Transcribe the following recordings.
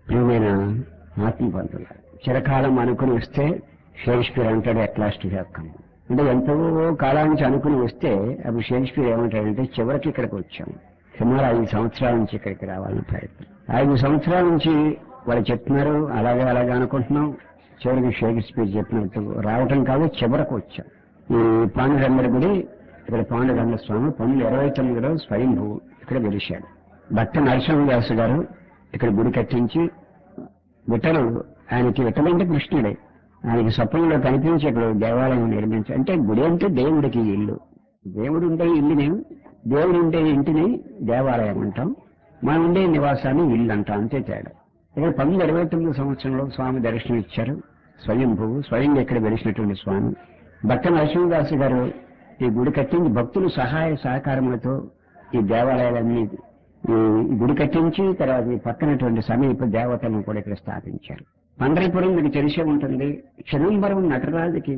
ప్రియమైన ఆత్మబంధువులు చిరకాలం అనుకుని వస్తే షేక్స్పియర్ అంటాడు ఎట్ లాస్ట్ హ్యావ్ అంటే ఎంతో కాలానికి అనుకుని వస్తే అప్పుడు షేక్స్పియర్ ఏమంటాడంటే చివరికి ఇక్కడికి వచ్చాం సుమారు ఐదు సంవత్సరాల నుంచి ఇక్కడికి రావాలని ప్రయత్నం ఐదు సంవత్సరాల నుంచి వాళ్ళు చెప్తున్నారు అలాగే అలాగే అనుకుంటున్నాం చివరికి షేక్స్పియర్ చెప్పినట్టు రావటం కాదు చివరకు వచ్చాం ఈ పాండురంగడి గుడి ఇక్కడ పాండురంగ స్వామి పంతొమ్మిది ఇరవై తొమ్మిదిలో స్వయంభూ ఇక్కడ వెలిశాడు భక్త నరసింహదాసు గారు ఇక్కడ గుడి కట్టించి విఠలు ఆయనకి విఠలంటే కృష్ణుడే ఆయనకి స్వప్నంలో కనిపించి ఇక్కడ దేవాలయం నిర్మించి అంటే గుడి అంటే దేవుడికి ఇల్లు దేవుడు ఉండే ఇల్లుని దేవుడు ఉండే ఇంటిని దేవాలయం అంటాం మనం ఉండే నివాసాన్ని ఇల్లు అంటాం అంతే తేడా ఇక్కడ పంతొమ్మిది ఇరవై తొమ్మిది సంవత్సరంలో స్వామి దర్శనం ఇచ్చారు స్వయంభువు స్వయంగా ఇక్కడ వెలిసినటువంటి స్వామి భక్త నరసింహదాసు గారు ఈ గుడి కట్టించి భక్తులు సహాయ సహకారములతో ఈ దేవాలయాలన్నీ ఈ గుడి కట్టించి తర్వాత ఈ పక్కనటువంటి సమీప దేవతలను కూడా ఇక్కడ స్థాపించారు పండరిపురం మీకు తెలిసే ఉంటుంది చిదంబరం నటరాజుకి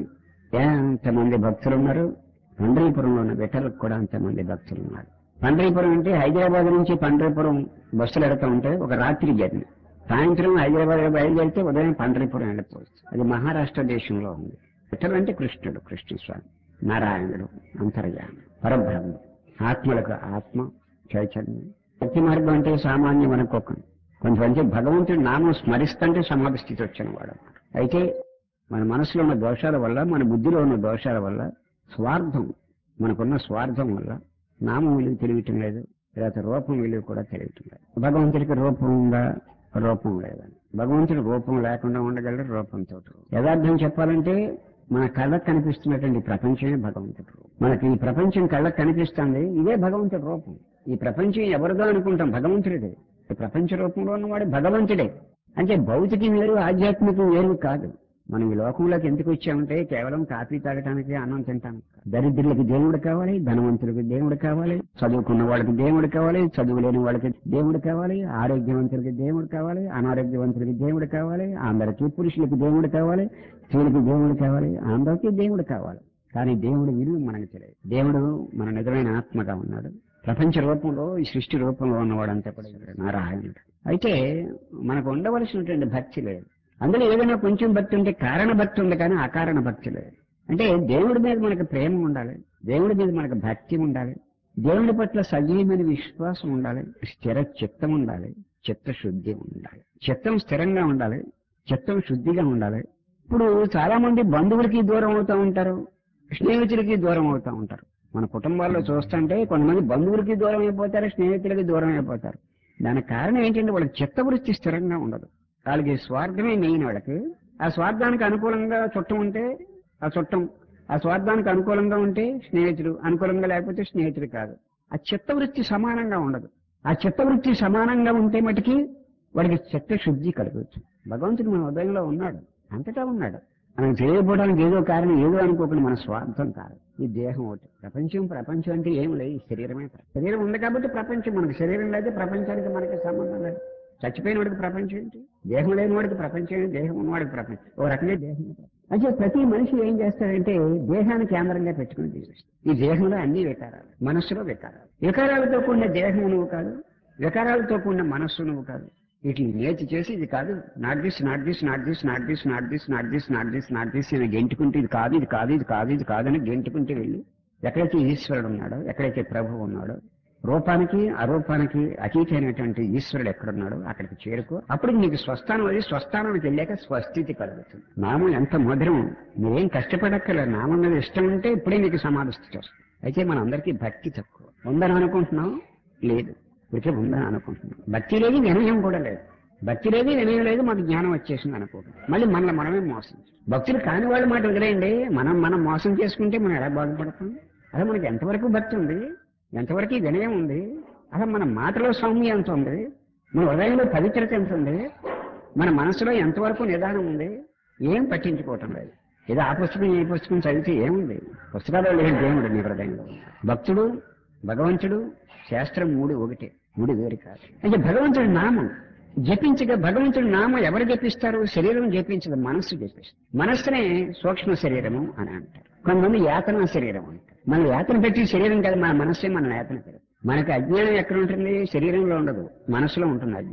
ఎంతమంది భక్తులు ఉన్నారు పండరీపురంలో ఉన్న విఠలకు కూడా అంతమంది భక్తులు ఉన్నారు పండరీపురం అంటే హైదరాబాద్ నుంచి పండరీపురం బస్సులు వెళ్తూ ఉంటే ఒక రాత్రి జర్నీ సాయంత్రం హైదరాబాద్ బయలుదేరితే ఉదయం పండరీపురం వెళ్ళిపోవచ్చు అది మహారాష్ట్ర దేశంలో ఉంది విఠలు అంటే కృష్ణుడు కృష్ణ స్వామి నారాయణుడు అంతర్యామి పరబ్రహ్మ ఆత్మలకు ఆత్మ చైతన్యం భక్తి మార్గం అంటే సామాన్యం అనుకోకండి కొంతమంది భగవంతుడి నామం స్మరిస్తుంటే సమాధి స్థితి వచ్చిన వాడు అయితే మన మనసులో ఉన్న దోషాల వల్ల మన బుద్ధిలో ఉన్న దోషాల వల్ల స్వార్థం మనకున్న స్వార్థం వల్ల నామం విలువ తెలియటం లేదు లేకపోతే రూపం విలువ కూడా తెలియటం లేదు భగవంతుడికి రూపం ఉందా రూపం లేదని భగవంతుడి రూపం లేకుండా ఉండగలరు రూపంతో యథార్థం చెప్పాలంటే మన కళ్ళకు కనిపిస్తున్నటువంటి ప్రపంచమే భగవంతుడి రూపం మనకి ఈ ప్రపంచం కళ్ళకు కనిపిస్తుంది ఇదే భగవంతుడి రూపం ఈ ప్రపంచం ఎవరిదో అనుకుంటాం భగవంతుడిదే ఈ ప్రపంచ రూపంలో ఉన్నవాడు భగవంతుడే అంటే భౌతికం వేరు ఆధ్యాత్మికం వేరు కాదు మనం ఈ లోకంలోకి ఎందుకు వచ్చామంటే కేవలం కాఫీ తాగటానికి అన్నం తింటానికి కాదు. దరిద్రులకి దేవుడు కావాలి ధనవంతులకి దేవుడు కావాలి చదువుకున్న వాళ్ళకి దేవుడు కావాలి చదువు లేని వాళ్ళకి దేవుడు కావాలి ఆరోగ్యవంతులకి దేవుడు కావాలి అనారోగ్యవంతులకి దేవుడు కావాలి అందరికీ పురుషులకి దేవుడు కావాలి స్త్రీలకి దేవుడు కావాలి అందరికీ దేవుడు కావాలి కానీ దేవుడు విలువ మనకు తెలియదు దేవుడు మన నిజమైన ఆత్మగా ఉన్నాడు ప్రపంచ రూపంలో ఈ సృష్టి రూపంలో ఉన్నవాడంతా కూడా ఈశ్వరుడు, నారాయణుడు అయితే మనకు ఉండవలసినటువంటి భక్తి లేదు అందులో ఏదైనా కొంచెం భక్తి ఉంటే కారణ భక్తి ఉంది కానీ అకారణ భక్తి లేదు అంటే దేవుడి మీద మనకు ప్రేమ ఉండాలి దేవుడి మీద మనకు భక్తి ఉండాలి దేవుడి పట్ల సజీవమైన విశ్వాసం ఉండాలి స్థిర చిత్తం ఉండాలి చిత్తశుద్ధి ఉండాలి చిత్తం స్థిరంగా ఉండాలి చిత్తం శుద్ధిగా ఉండాలి ఇప్పుడు చాలా మంది బంధువులకి దూరం అవుతూ ఉంటారు స్నేహితులకి దూరం అవుతూ ఉంటారు మన కుటుంబాల్లో చూస్తుంటే కొంతమంది బంధువులకి దూరం అయిపోతారు స్నేహితులకి దూరం అయిపోతారు దానికి కారణం ఏంటంటే వాళ్ళకి చిత్తవృత్తి స్థిరంగా ఉండదు వాళ్ళకి స్వార్థమే మెయిన్ వాళ్ళకి ఆ స్వార్థానికి అనుకూలంగా చుట్టం ఉంటే ఆ చుట్టం ఆ స్వార్థానికి అనుకూలంగా ఉంటే స్నేహితుడు అనుకూలంగా లేకపోతే స్నేహితుడు కాదు ఆ చిత్తవృత్తి సమానంగా ఉండదు ఆ చిత్తవృత్తి సమానంగా ఉంటే మటుకి వాడికి చిత్తశుద్ధి కలగవచ్చు భగవంతుడు మన ఉదయంలో ఉన్నాడు అంతటా ఉన్నాడు మనం తెలియకపోవడానికి ఏదో కారణం ఏదో అనుకోకుండా మన స్వార్థం కాదు ఈ దేహం ఒకటి ప్రపంచం ప్రపంచం అంటే ఏం లేదు ఈ శరీరమే శరీరం ఉంది కాబట్టి ప్రపంచం మనకి శరీరం లేదు ప్రపంచానికి మనకి సంబంధం లేదు చచ్చిపోయిన వాడికి ప్రపంచం ఏంటి దేహం లేని వాడికి ప్రపంచం ఏంటి దేహం ఉన్నవాడికి ప్రపంచం ఓ రకంగా దేహం అంటే ప్రతి మనిషి ఏం చేస్తాడంటే దేహాన్ని కేంద్రంగా పెట్టుకుని జీవిస్తాడు ఈ దేహంలో అన్ని వికారాలు మనస్సులో వికారాలు వికారాలతో కూడిన దేహం నువ్వు కాదు వికారాలతో కూడిన మనస్సు నువ్వు కాదు వీటిని నేర్చి చేసి ఇది కాదు not this not this not this not this not this not this not this not this అని గెంటుకుంటే ఇది కాదు ఇది కాదు ఇది కాదు ఇది కాదని గెంటుకుంటే వెళ్ళి ఎక్కడైతే ఈశ్వరుడు ఉన్నాడో ఎక్కడైతే ప్రభువు ఉన్నాడో రూపానికి అరూపానికి అతీతమైనటువంటి ఈశ్వరుడు ఎక్కడున్నాడో అక్కడికి చేరుకో అప్పుడు నీకు స్వస్థానం అది స్వస్థానానికి వెళ్ళాక స్వస్థితి కలుగుతుంది నామం ఎంత మధురం మీరేం కష్టపడక్కర్లేదు నామం మీద ఇష్టం ఉంటే ఇప్పుడే నీకు సమాధి స్థితి వస్తుంది అయితే మన అందరికీ భక్తి తక్కువ ఉందని అనుకుంటున్నాం లేదు ఇప్పటికే ఉందని అనుకుంటున్నాం భక్తి లేదు వినయం కూడా లేదు భక్తి లేదు వినయం లేదు మాకు జ్ఞానం వచ్చేసింది అనుకుంటున్నాం మళ్ళీ మనల్ని మనమే మోసం భక్తులు కాని వాళ్ళ మాట వదిలేయండి మనం మనం మోసం చేసుకుంటే మనం ఎలా బాగుపడతాం అదే మనకి ఎంతవరకు భక్తి ఉంది ఎంతవరకు వినయం ఉంది అసలు మన మాటలో సౌమ్యం ఎంత ఉంది మన హృదయంలో పవిత్రత ఎంత ఉంది మన మనసులో ఎంతవరకు నిదానం ఉంది ఏం పట్టించుకోవటం లేదు ఏదో ఆ పుస్తకం ఏ పుస్తకం చదివితే ఏముంది పుస్తకాల్లో లేని దేవుడు నీ హృదయంలో భక్తుడు భగవంతుడు శాస్త్రం మూడు ఒకటే మూడు వేరు కాదు అంటే భగవంతుడి నామం జపించగా భగవంతుడి నామం ఎవరు జపిస్తారు శరీరం జపించదు మనస్సు జపిస్తుంది మనస్సునే సూక్ష్మ శరీరము అని అంటారు కొంతమంది యాతన శరీరం అంటారు మన యాతన పెట్టి శరీరం కాదు మన మనస్సే మన యాతన పెడదు మనకి అజ్ఞానం ఎక్కడ ఉంటుంది శరీరంలో ఉండదు మనసులో ఉంటుంది అజ్ఞానం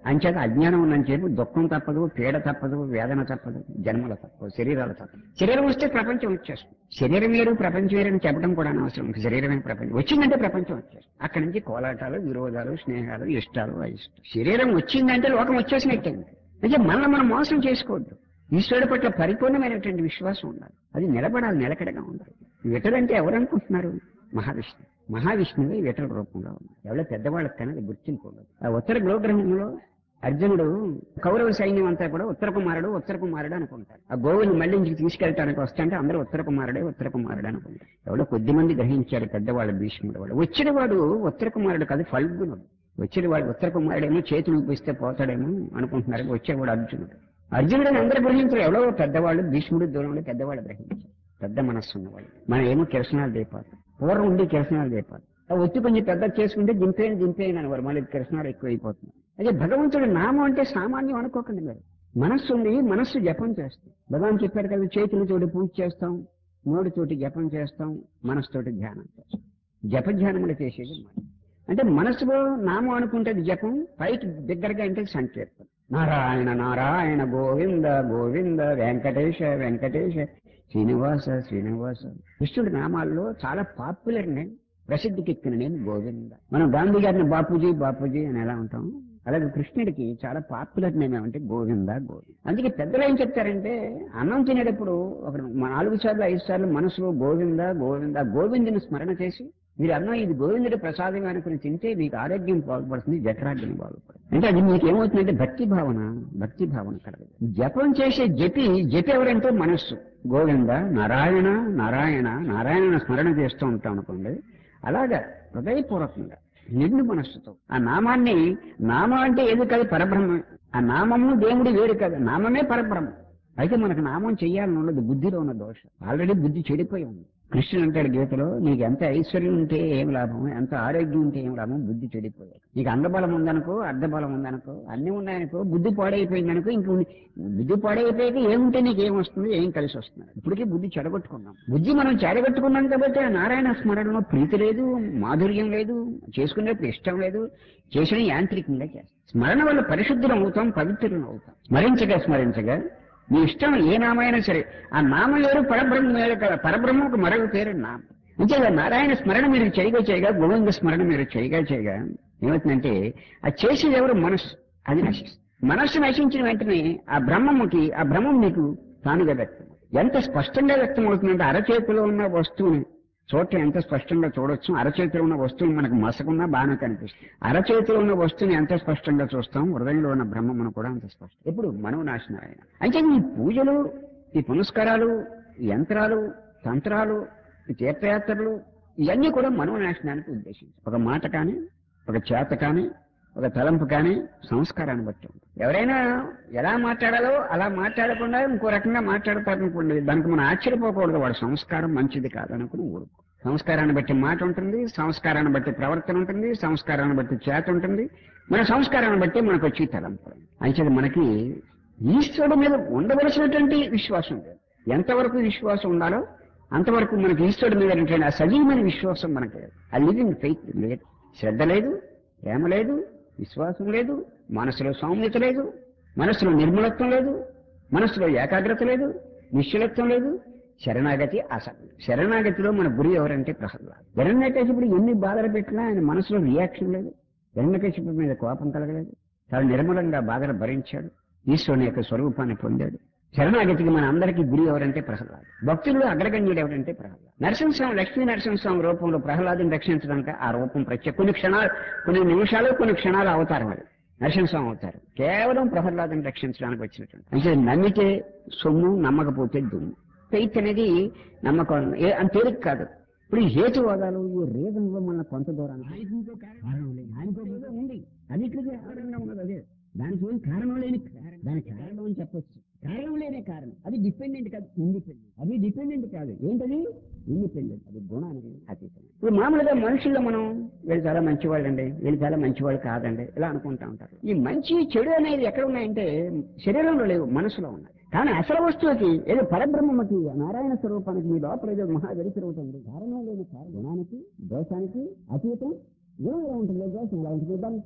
అంచేత అజ్ఞానం ఉందని చెప్పి దుఃఖం తప్పదు పీడ తప్పదు వేదన తప్పదు జన్మల తప్పదు శరీరాలు తప్పదు శరీరం వస్తే ప్రపంచం వచ్చేస్తుంది శరీరం వేరు ప్రపంచం వేరు అని చెప్పడం కూడా అనవసరం శరీరమే ప్రపంచం వచ్చిందంటే ప్రపంచం వచ్చేస్తుంది అక్కడి నుంచి కోలాటాలు విరోధాలు స్నేహాలు ఇష్టాలు అయిష్టాలు శరీరం వచ్చిందంటే లోకం వచ్చేసినట్టే అంటే మనల్ని మనం మోసం చేసుకోవద్దు ఈశ్వరుడు పట్ల పరిపూర్ణమైనటువంటి విశ్వాసం ఉండాలి అది నిలబడాలి నిలకడగా ఉండాలి విటలంటే ఎవరు అనుకుంటున్నారు మహావిష్ణు మహావిష్ణువే విటల రూపంలో ఉన్నారు ఎవరో పెద్దవాళ్ళకి కానీ అది గుర్తింపుండదు ఆ ఉత్తర గృహగ్రహంలో అర్జునుడు కౌరవ సైన్యం అంతా కూడా ఉత్తర కుమారుడు ఉత్తర కుమారుడు అనుకుంటారు ఆ గోవుని మళ్ళీ ఇంటికి తీసుకెళ్ళటానికి వస్తుంటే అందరూ ఉత్తర కుమారుడే ఉత్తర కుమారుడు అనుకుంటారు ఎవడో కొద్ది మంది గ్రహించారు పెద్దవాళ్ళ భీష్ముడు వాడు వచ్చిన వాడు ఉత్తర కుమారుడు కాదు ఫల్గునుడు వచ్చిన వాడు ఉత్తర కుమారుడేమో చేతులు ఊపిస్తే పోతాడేమో అనుకుంటున్నారు వచ్చేవాడు అర్జునుడు అర్జునుడిని అందరూ గ్రహించారు ఎవడో పెద్దవాళ్ళు భీష్ముడు దూరంలో పెద్దవాళ్ళు గ్రహించారు పెద్ద మనస్సు ఉన్నవాళ్ళు మనం ఏమో కిరసనాలు దీపాలు పూర్వం ఉండి కిరసనాలు దీపాలు ఆ ఒత్తి కొంచెం పెద్ద చేసుకుంటే దింపేయండి దింపేయండి అనేవారు మళ్ళీ కిరసనాలు ఎక్కువ అయిపోతుంది అదే భగవంతుడి నామం అంటే సామాన్యం అనుకోకండి మీరు మనస్సు ఉంది మనస్సు జపం చేస్తాం భగవాన్ చెప్పారు కదా చేతులతోటి పూజ చేస్తాం నోటితోటి జపం చేస్తాం మనసుతోటి ధ్యానం చేస్తాం జప ధ్యానములు చేసేది మనం అంటే మనసులో నామం అనుకుంటే జపం పైకి దగ్గరగా అంటే సంకీర్తన నారాయణ నారాయణ గోవింద గోవింద వెంకటేశ వెంకటేశ శ్రీనివాస శ్రీనివాస కృష్ణుడి నామాల్లో చాలా పాపులర్ నేమ్ ప్రసిద్ధికెక్కిన నేమ్ గోవింద మనం గాంధీ గారిని బాపూజీ బాపూజీ అని ఎలా ఉంటాం అలాగే కృష్ణుడికి చాలా పాపులర్ నేమ్ ఏమంటే గోవింద గోవింద అందుకే పెద్దలు ఏం చెప్తారంటే అన్నం తినేటప్పుడు ఒక నాలుగు సార్లు ఐదు సార్లు మనసులో గోవింద గోవింద గోవిందుని స్మరణ చేసి మీరు అన్నం ఇది గోవిందుడి ప్రసాదం అనుకుని తింటే మీకు ఆరోగ్యం బాగుపడుతుంది జఠరాగ్యం బాగుపడుతుంది అంటే అది మీకు ఏమవుతుందంటే భక్తి భావన భక్తి భావన కలగదు జపం చేసే జపి జపి ఎవరంటే మనస్సు గోవింద నారాయణ నారాయణ నారాయణ స్మరణ చేస్తూ ఉంటాం అనుకోండి అలాగా హృదయపూర్వకంగా నిండు మనస్సుతో ఆ నామాన్ని నామం అంటే ఏది కాదు పరబ్రహ్మ ఆ నామము దేవుడి వేరు కాదు నామమే పరబ్రహ్మ అయితే మనకు నామం చెయ్యాలని ఉండదు బుద్ధిలో ఉన్న దోషం ఆల్రెడీ బుద్ధి చెడిపోయి ఉంది కృష్ణుడు అంటాడు గీతలో నీకు ఎంత ఐశ్వర్యం ఉంటే ఏం లాభం ఎంత ఆరోగ్యం ఉంటే ఏం లాభం బుద్ధి చెడిపోయాడు నీకు అంగబలం ఉందనుకో అర్ధబలం ఉందనుకో అన్ని ఉన్నాయనుకో బుద్ధి పాడైపోయిందనుకో ఇంక ఉంది. బుద్ధి పాడైపోయాక ఏముంటే నీకు ఏం వస్తుంది ఏం కలిసి వస్తుంది ఇప్పటికీ బుద్ధి చెడగొట్టుకున్నాం బుద్ధి మనం చెడగొట్టుకున్నాం కాబట్టి ఆ నారాయణ స్మరణలో ప్రీతి లేదు మాధుర్యం లేదు చేసుకునేప్పుడు ఇష్టం లేదు చేసిన యాంత్రికంగా చేస్తాం స్మరణ వల్ల పరిశుద్ధులం అవుతాం పవిత్రులం అవుతాం స్మరించగా స్మరించగా మీ ఇష్టం ఏ నామైనా సరే ఆ నామం వేరు పరబ్రహ్మ వేరు కదా పరబ్రహ్మకు మరొక పేరు నామం అంతే నారాయణ స్మరణ మీరు చేయగా చేయగా గోవింద స్మరణ మీరు చేయగా చేయగా ఏమవుతుందంటే ఆ చేసేది ఎవరు మనస్సు అది నశిస్తుంది మనస్సు నశించిన వెంటనే ఆ బ్రహ్మముకి ఆ బ్రహ్మం మీకు తానుగా వ్యక్తం ఎంత స్పష్టంగా వ్యక్తం అవుతుందంటే అరచేతిలో ఉన్న వస్తువుని చూడటం ఎంత స్పష్టంగా చూడొచ్చు అరచేతిలో ఉన్న వస్తువుని మనకు మసకున్నా బాగానే కనిపిస్తుంది అరచేతిలో ఉన్న వస్తువుని ఎంత స్పష్టంగా చూస్తాం హృదయంలో ఉన్న బ్రహ్మమును కూడా అంత స్పష్టం ఎప్పుడు మనవు నాశనం ఆయన అంటే ఈ పూజలు ఈ పునస్కారాలు ఈ యంత్రాలు తంత్రాలు ఈ తీర్థయాత్రలు ఇవన్నీ కూడా మనవ నాశనానికి ఉద్దేశించి ఒక మాట కానీ ఒక చేత కానీ ఒక తలంపు కానీ సంస్కారాన్ని బట్టి ఉంటుంది ఎవరైనా ఎలా మాట్లాడాలో అలా మాట్లాడకుండా ఇంకో రకంగా మాట్లాడతారనుకోండి దానికి మనం ఆశ్చర్యపోకూడదు వాడు సంస్కారం మంచిది కాదనుకుని ఊరుకో సంస్కారాన్ని బట్టి మాట ఉంటుంది సంస్కారాన్ని బట్టి ప్రవర్తన ఉంటుంది సంస్కారాన్ని బట్టి చేత ఉంటుంది మన సంస్కారాన్ని బట్టి మనకు వచ్చి తలంపు అయితే మనకి ఈశ్వరుడు మీద ఉండవలసినటువంటి విశ్వాసం లేదు ఎంతవరకు విశ్వాసం ఉండాలో అంతవరకు మనకి ఈశ్వరుడు మీద ఉన్నటువంటి ఆ సజీవమైన విశ్వాసం మనకి లేదు ఆ లివింగ్ ఫెయిత్ లేదు శ్రద్ధ లేదు ప్రేమ లేదు విశ్వాసం లేదు మనసులో సౌమ్యత లేదు మనసులో నిర్మలత్వం లేదు మనసులో ఏకాగ్రత లేదు నిశ్చలత్వం లేదు శరణాగతి అసలు శరణాగతిలో మన గురి ఎవరంటే ప్రహ్లాద్ హిరణ్యకశిపుడు ఎన్ని బాధలు పెట్టినా ఆయన మనసులో రియాక్షన్ లేదు హిరణ్యకశిపుడి మీద కోపం కలగలేదు చాలా నిర్మలంగా బాధలు భరించాడు ఈశ్వరుని యొక్క స్వరూపాన్ని పొందాడు శరణాగతికి మన అందరికీ గురి ఎవరంటే ప్రహ్లాద్ భక్తుల్లో అగ్రగణ్యుడు ఎవరంటే ప్రహ్లాద్ నరసింహస్వామి లక్ష్మీ నరసింహస్వామి రూపంలో ప్రహ్లాదుని రక్షించడానికి ఆ రూపం ప్రత్యేక కొన్ని క్షణాలు కొన్ని నిమిషాలు కొన్ని క్షణాలు అవతారం అది నరసింహస్వామి అవుతారు కేవలం ప్రహ్లాదుని రక్షించడానికి వచ్చినటువంటి అంటే నమ్మితే సొమ్ము నమ్మకపోతే దుమ్ము ఫెయిత్ అనేది నమ్మకం ఏ అని తేలిక కాదు ఇప్పుడు ఈ హేతువాదాలు ఈ రీజన్ లో మన కొంత దూరాన్ని ఆయనతో కారణం లేదు ఆయనతో ఏదో ఉంది అన్నిటికీ ఆధారంగా ఉన్నది అదే దానికి ఏం కారణం లేని కారణం దానికి కారణం అని చెప్పొచ్చు కారణం లేనే కారణం అది డిపెండెంట్ కాదు ఇండిపెండెంట్ అది డిపెండెంట్ కాదు ఏంటది ఇండిపెండెంట్ అది గుణానికి అతీతం ఇప్పుడు మామూలుగా మనుషుల్లో మనం వీళ్ళు చాలా మంచివాళ్ళండి వీళ్ళు చాలా మంచివాళ్ళు కాదండి ఇలా అనుకుంటా ఉంటారు ఈ మంచి చెడు అనేది ఎక్కడ ఉన్నాయంటే శరీరంలో లేవు మనసులో ఉన్నాయి కానీ అసలు వస్తువుకి ఏదో పరబ్రహ్మకి నారాయణ స్వరూపానికి మీ లోపల ఏదో మహా వెలిసిరుగుతుంది కారణం లేని కారణం గుణానికి దోషానికి అతీతం గుణం ఎలా ఉంటుంది దోషం ఎలా ఉంటుంది దానికి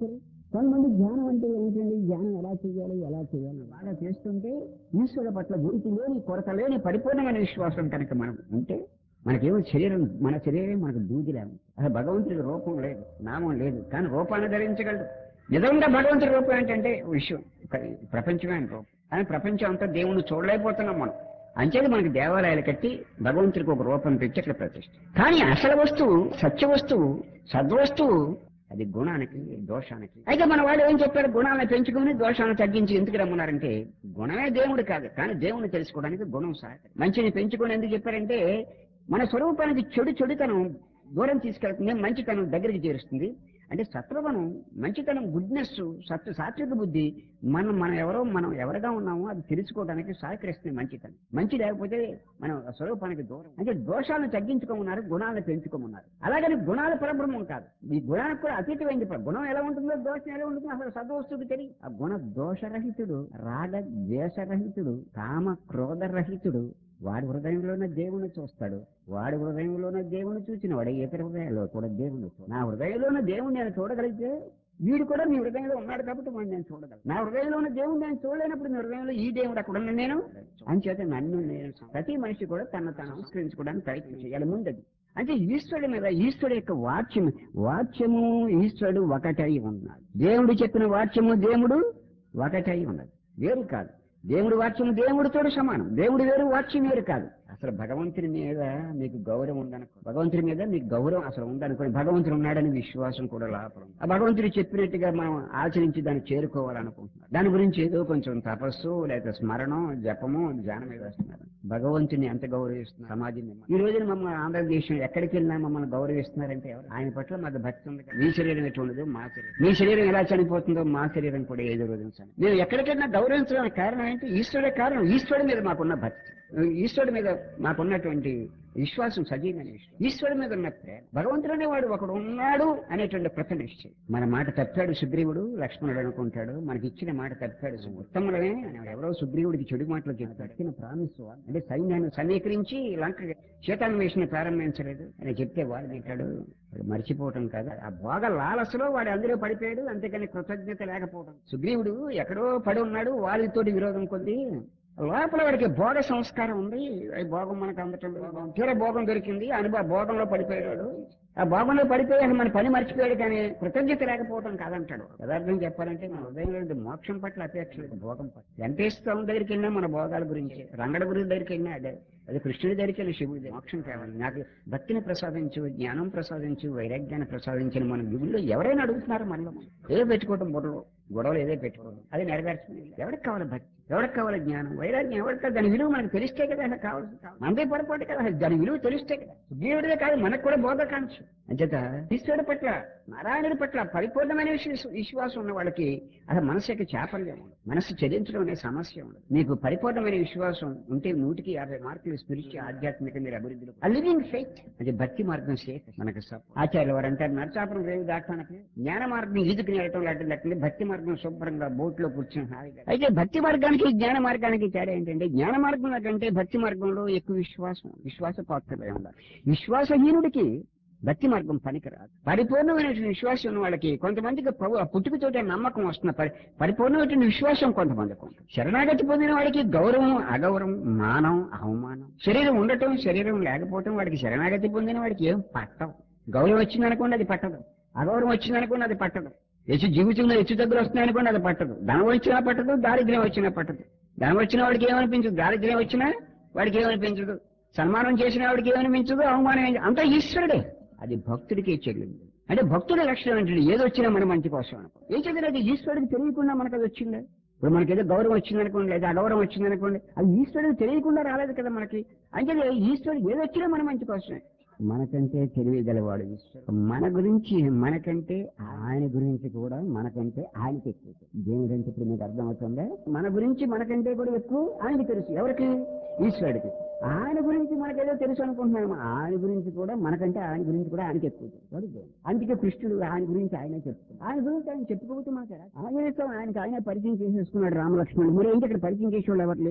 కొంతమంది ధ్యానం అంటే ఏంటండి ధ్యానం ఎలా చేయాలి ఎలా చేయాలి బాగా చేస్తుంటే ఈశ్వరుడు పట్ల గురికి లేని కొరత లేని పరిపూర్ణమైన విశ్వాసం కనుక మనం ఉంటే మనకేమో శరీరం మన శరీరం మనకు దూదిలేము అసలు భగవంతుడికి రూపం లేదు నామం లేదు కానీ రూపాన్ని ధరించగలడు నిజంగా భగవంతుడి రూపం ఏంటంటే విశ్వం ఒక ప్రపంచమే ఆయన రూపం కానీ ప్రపంచం అంతా దేవుణ్ణి చూడలేకపోతున్నాం మనం అంచేది మనకి దేవాలయాలు కట్టి భగవంతుడికి ఒక రూపం పెట్టి అట్లా ప్రతిష్ఠ కానీ అసలు వస్తువు సత్య వస్తువు సద్వస్తువు అది గుణానికి దోషానికి అయితే మన వాడు ఏం చెప్పాడు గుణాలను పెంచుకుని దోషాలను తగ్గించి ఎందుకు రమ్మన్నారంటే గుణమే దేవుడు కాదు కానీ దేవుణ్ణి తెలుసుకోవడానికి గుణం సహాయపడి మంచిని పెంచుకొని ఎందుకు చెప్పారంటే మన స్వరూపానికి చెడు చెడుతనం దూరం తీసుకెళ్తుంది మంచితనం దగ్గరికి చేరుస్తుంది అంటే సత్వగుణం మంచితనం గుడ్నెస్ సత్వ సాత్విక బుద్ధి మనం మనం ఎవరో మనం ఎవరుగా ఉన్నామో అది తెలుసుకోవడానికి సహకరిస్తుంది మంచితనం మంచి లేకపోతే మనం ఆ స్వరూపానికి దూరం అంటే దోషాలను తగ్గించుకోమన్నారు గుణాలను పెంచుకోమన్నారు అలాగని గుణాల పరబ్రహ్మం కాదు ఈ గుణానికి కూడా అతీతమైంది ప- గుణం ఎలా ఉంటుందో దోషం ఎలా ఉంటుందో అసలు సద్వస్తువుకి తెలియదు ఆ గుణ దోషరహితుడు రాగ ద్వేషరహితుడు కామ క్రోధరహితుడు వాడి హృదయంలోనే దేవుని చూస్తాడు వాడి హృదయంలోనే దేవుని చూసిన వాడు ఇతర హృదయంలో కూడా దేవుని చూస్తాడు నా హృదయంలోనే దేవుని నేను చూడగలిగితే వీడు కూడా మీ హృదయంలో ఉన్నాడు కాబట్టి వాడిని నేను చూడగలను నా హృదయంలోనే దేవుని నేను చూడలేనప్పుడు మీ హృదయంలో ఈ దేవుడు అక్కడ ఉన్న నేను అంచేత నన్ను నేను ప్రతి మనిషి కూడా తను తాను సంస్కరించుకోవడానికి ప్రయత్నం చేయాలి ముందది అంటే ఈశ్వరుడి మీద ఈశ్వరుడు యొక్క వాక్యం వాక్యము ఈశ్వరుడు ఒకటై ఉన్నాడు దేవుడు చెప్పిన వాక్యము దేవుడు ఒకటై ఉన్నది వేరు కాదు దేవుడి వాక్యం దేవుడితో సమానం దేవుడు వేరు వాక్యం వేరు కాదు అసలు భగవంతుని మీద మీకు గౌరవం ఉందనుకో భగవంతుని మీద మీకు గౌరవం అసలు ఉందనుకోండి భగవంతుడు ఉన్నాడని విశ్వాసం కూడా లోపల ఉంది. ఆ భగవంతుడు చెప్పినట్టుగా మనం ఆచరించి దాన్ని చేరుకోవాలనుకుంటున్నాం దాని గురించి ఏదో కొంచెం తపస్సు లేదా స్మరణం జపము ధ్యానం వేస్తున్నారు భగవంతుని ఎంత గౌరవిస్తున్నారు సమాజం మిమ్మల్ని. ఈ రోజున మమ్మల్ని ఆంధ్రదేశం ఎక్కడికి వెళ్ళినా మమ్మల్ని గౌరవిస్తున్నారంటే ఎవరు ఆయన పట్ల మాకు భక్తి ఉంది కదా. మీ శరీరం ఎటువంటిదో మా శరీరం మీ శరీరం ఎలా చనిపోతుందో మా శరీరం కూడా ఏదో రోజు చని- మేము ఎక్కడికైనా గౌరవించడానికి కారణం ఏంటి ఈశ్వరుడే కారణం ఈశ్వరుడి మీద మాకున్న భక్తి ఈశ్వరుడి మీద మాకున్నటువంటి విశ్వాసం సజీవమైన విశ్వాసం ఈశ్వరుడి మీద ఉన్న ప్రేమ భగవంతుడు అనేవాడు ఒకడు ఉన్నాడు అనేటువంటి ప్రతి నిశ్చయం మన మాట తప్పాడు సుగ్రీవుడు లక్ష్మణుడు అనుకుంటాడు మనకి ఇచ్చిన మాట తప్పాడు ఉత్తములమే అని ఎవరో సుగ్రీవుడికి చెడు మాటలు చెప్తాడు ఇచ్చిన ప్రామిస్ అంటే సైన్యాన్ని సమీకరించి లంక శీతాన్వేషణ ప్రారంభించలేదు అని చెప్తే వాడు తింటాడు వాడు మర్చిపోవటం కాదు ఆ భోగ లాలసలో వాడు అందులో పడిపోయాడు అంతేకాని కృతజ్ఞత లేకపోవడం సుగ్రీవుడు ఎక్కడో పడి ఉన్నాడు వాళ్ళతోటి విరోధం కొద్ది లోపల వాడికి భోగ సంస్కారం ఉంది ఈ భోగం మనకు అందటం లేదు. తీర భోగం దొరికింది అనుభవ భోగంలో పడిపోయాడు ఆ భోగంలో పడిపోయి అసలు మన పని మర్చిపోయాడు కానీ కృతజ్ఞత లేకపోవడం కాదంటాడు యథార్థం చెప్పాలంటే మన హృదయంలో ఉండే మోక్షం పట్ల అపేక్ష లేదు భోగం పట్ల వెంకటేశ్వరం దగ్గరికి వెళ్ళినా మన భోగాల గురించి రంగడ గురి దగ్గరికి వెళ్ళినా అదే అదే కృష్ణుడి దగ్గరికి వెళ్ళి శివుడి దగ్గర మోక్షం కావాలి నాకు భక్తిని ప్రసాదించు జ్ఞానం ప్రసాదించు వైరాగ్యాన్ని ప్రసాదించిన మన గుడిలో ఎవరైనా అడుగుతున్నారు మనలో ఏదో పెట్టుకోవటం బుర్రలో గొడవలు ఏదో పెట్టుకోవడం అది నెరవేర్చుకుని ఎవరికి కావాలి భక్తి ఎవరికి కావాలి జ్ఞానం వైరాగ్యం ఎవరికి కావాలి దాని విలువ మనకు తెలిస్తే కదా అసలు కావాల్సి మనదే పొరపాటు కదా అసలు దాని విలువ తెలిస్తే కదా దేవుడిదే కాదు మనకు కూడా బోధకాంక్ష అంచేత ఈశ్వరుడి పట్ల నారాయణుడి పట్ల పరిపూర్ణమైన విశ్వ- విశ్వాసం ఉన్న వాళ్ళకి అసలు మనసు యొక్క చాపల్యం ఉండదు మనసు చెల్లించడం అనే సమస్య ఉండదు మీకు పరిపూర్ణమైన విశ్వాసం ఉంటే నూటికి యాభై మార్కులు స్పిరిచువల్ ఆధ్యాత్మిక మీరు అభివృద్ధిలో లివింగ్ ఫెయిత్ అంటే భక్తి మార్గం సేఫ్ మనకు సప్ ఆచార్యులు వారు అంటారు నరచాపురం రేవు దాటానికి జ్ఞాన మార్గం ఈదుకు నేడటం లాంటి లెక్కలు భక్తి మార్గం శుభ్రంగా బోట్ లో కూర్చొని హాయిగా అయితే భక్తి మార్గానికి జ్ఞాన మార్గానికి తేడా ఏంటంటే జ్ఞాన మార్గం కంటే భక్తి మార్గంలో ఎక్కువ విశ్వాసం విశ్వాస పాత్రలే ఉండాలి విశ్వాసహీనుడికి భక్తి మార్గం పనికిరాదు పరిపూర్ణమైనటువంటి విశ్వాసం ఉన్న వాళ్ళకి కొంతమందికి ప్రభు- ఆ పుట్టుకతోటే నమ్మకం వస్తున్న పరి పరిపూర్ణమైనటువంటి విశ్వాసం కొంతమందికి ఉంటుంది శరణాగతి పొందిన వాడికి గౌరవం అగౌరవం మానం అవమానం శరీరం ఉండటం శరీరం లేకపోవటం వాడికి శరణాగతి పొందిన వాడికి ఏం పట్టవు గౌరవం వచ్చిందనుకోండి అది పట్టదు అగౌరవం వచ్చిందనుకోండి అది పట్టదు హెచ్చు జీవితంలో హెచ్చు దగ్గర వస్తున్నాయనుకోండి అది పట్టదు ధనం వచ్చినా పట్టదు దారిద్ర్యం వచ్చినా పట్టదు ధనం వచ్చిన వాడికి ఏమనిపించదు దారిద్ర్యం వచ్చినా వాడికి ఏమనిపించదు సన్మానం చేసిన వాడికి ఏమనిపించదు అవమానం ఏం- అంతా ఈశ్వరుడే అది భక్తుడికే చెల్లింది అంటే భక్తుడి లక్షణం ఏంటంటే ఏది వచ్చినా మన మంచి కోసం అనుకో ఏం చదివినది ఈశ్వరుడికి తెలియకుండా మనకు అది వచ్చిందా ఇప్పుడు మనకి ఏదో గౌరవం వచ్చిందనుకోండి లేదా అగౌరవం వచ్చిందనుకోండి అది ఈశ్వరుడికి తెలియకుండా రాలేదు కదా మనకి అంటే ఈశ్వరుడు ఏది వచ్చినా మన మంచి కోసమే మనకంటే తెలియగలవాడు ఈశ్వరుడు మన గురించి మనకంటే ఆయన గురించి కూడా మనకంటే ఆయనకి ఎక్కువ దేవుడు అంటే ఇప్పుడు మీకు అర్థమవుతుందా మన గురించి మనకంటే కూడా ఎక్కువ ఆయనకి తెలుసు ఎవరికి ఈశ్వరుడికి ఆయన గురించి మనకేదో తెలుసు అనుకుంటున్నాము ఆయన గురించి కూడా మనకంటే ఆయన గురించి కూడా ఆయనకి ఎక్కువ తెలుసు. వాడు దేవుడు. అందుకే కృష్ణుడు ఆయన గురించి ఆయనే చెప్తాడు ఆయన గురించి ఆయన చెప్పుకోవచ్చు మాకు ఆయన ఆయనకి ఆయన పరిచయం చేసేసుకున్నాడు రామలక్ష్మణుడు మరి ఏంటి ఇక్కడ పరిచయం చేసేవాళ్ళు ఎవరు లేరు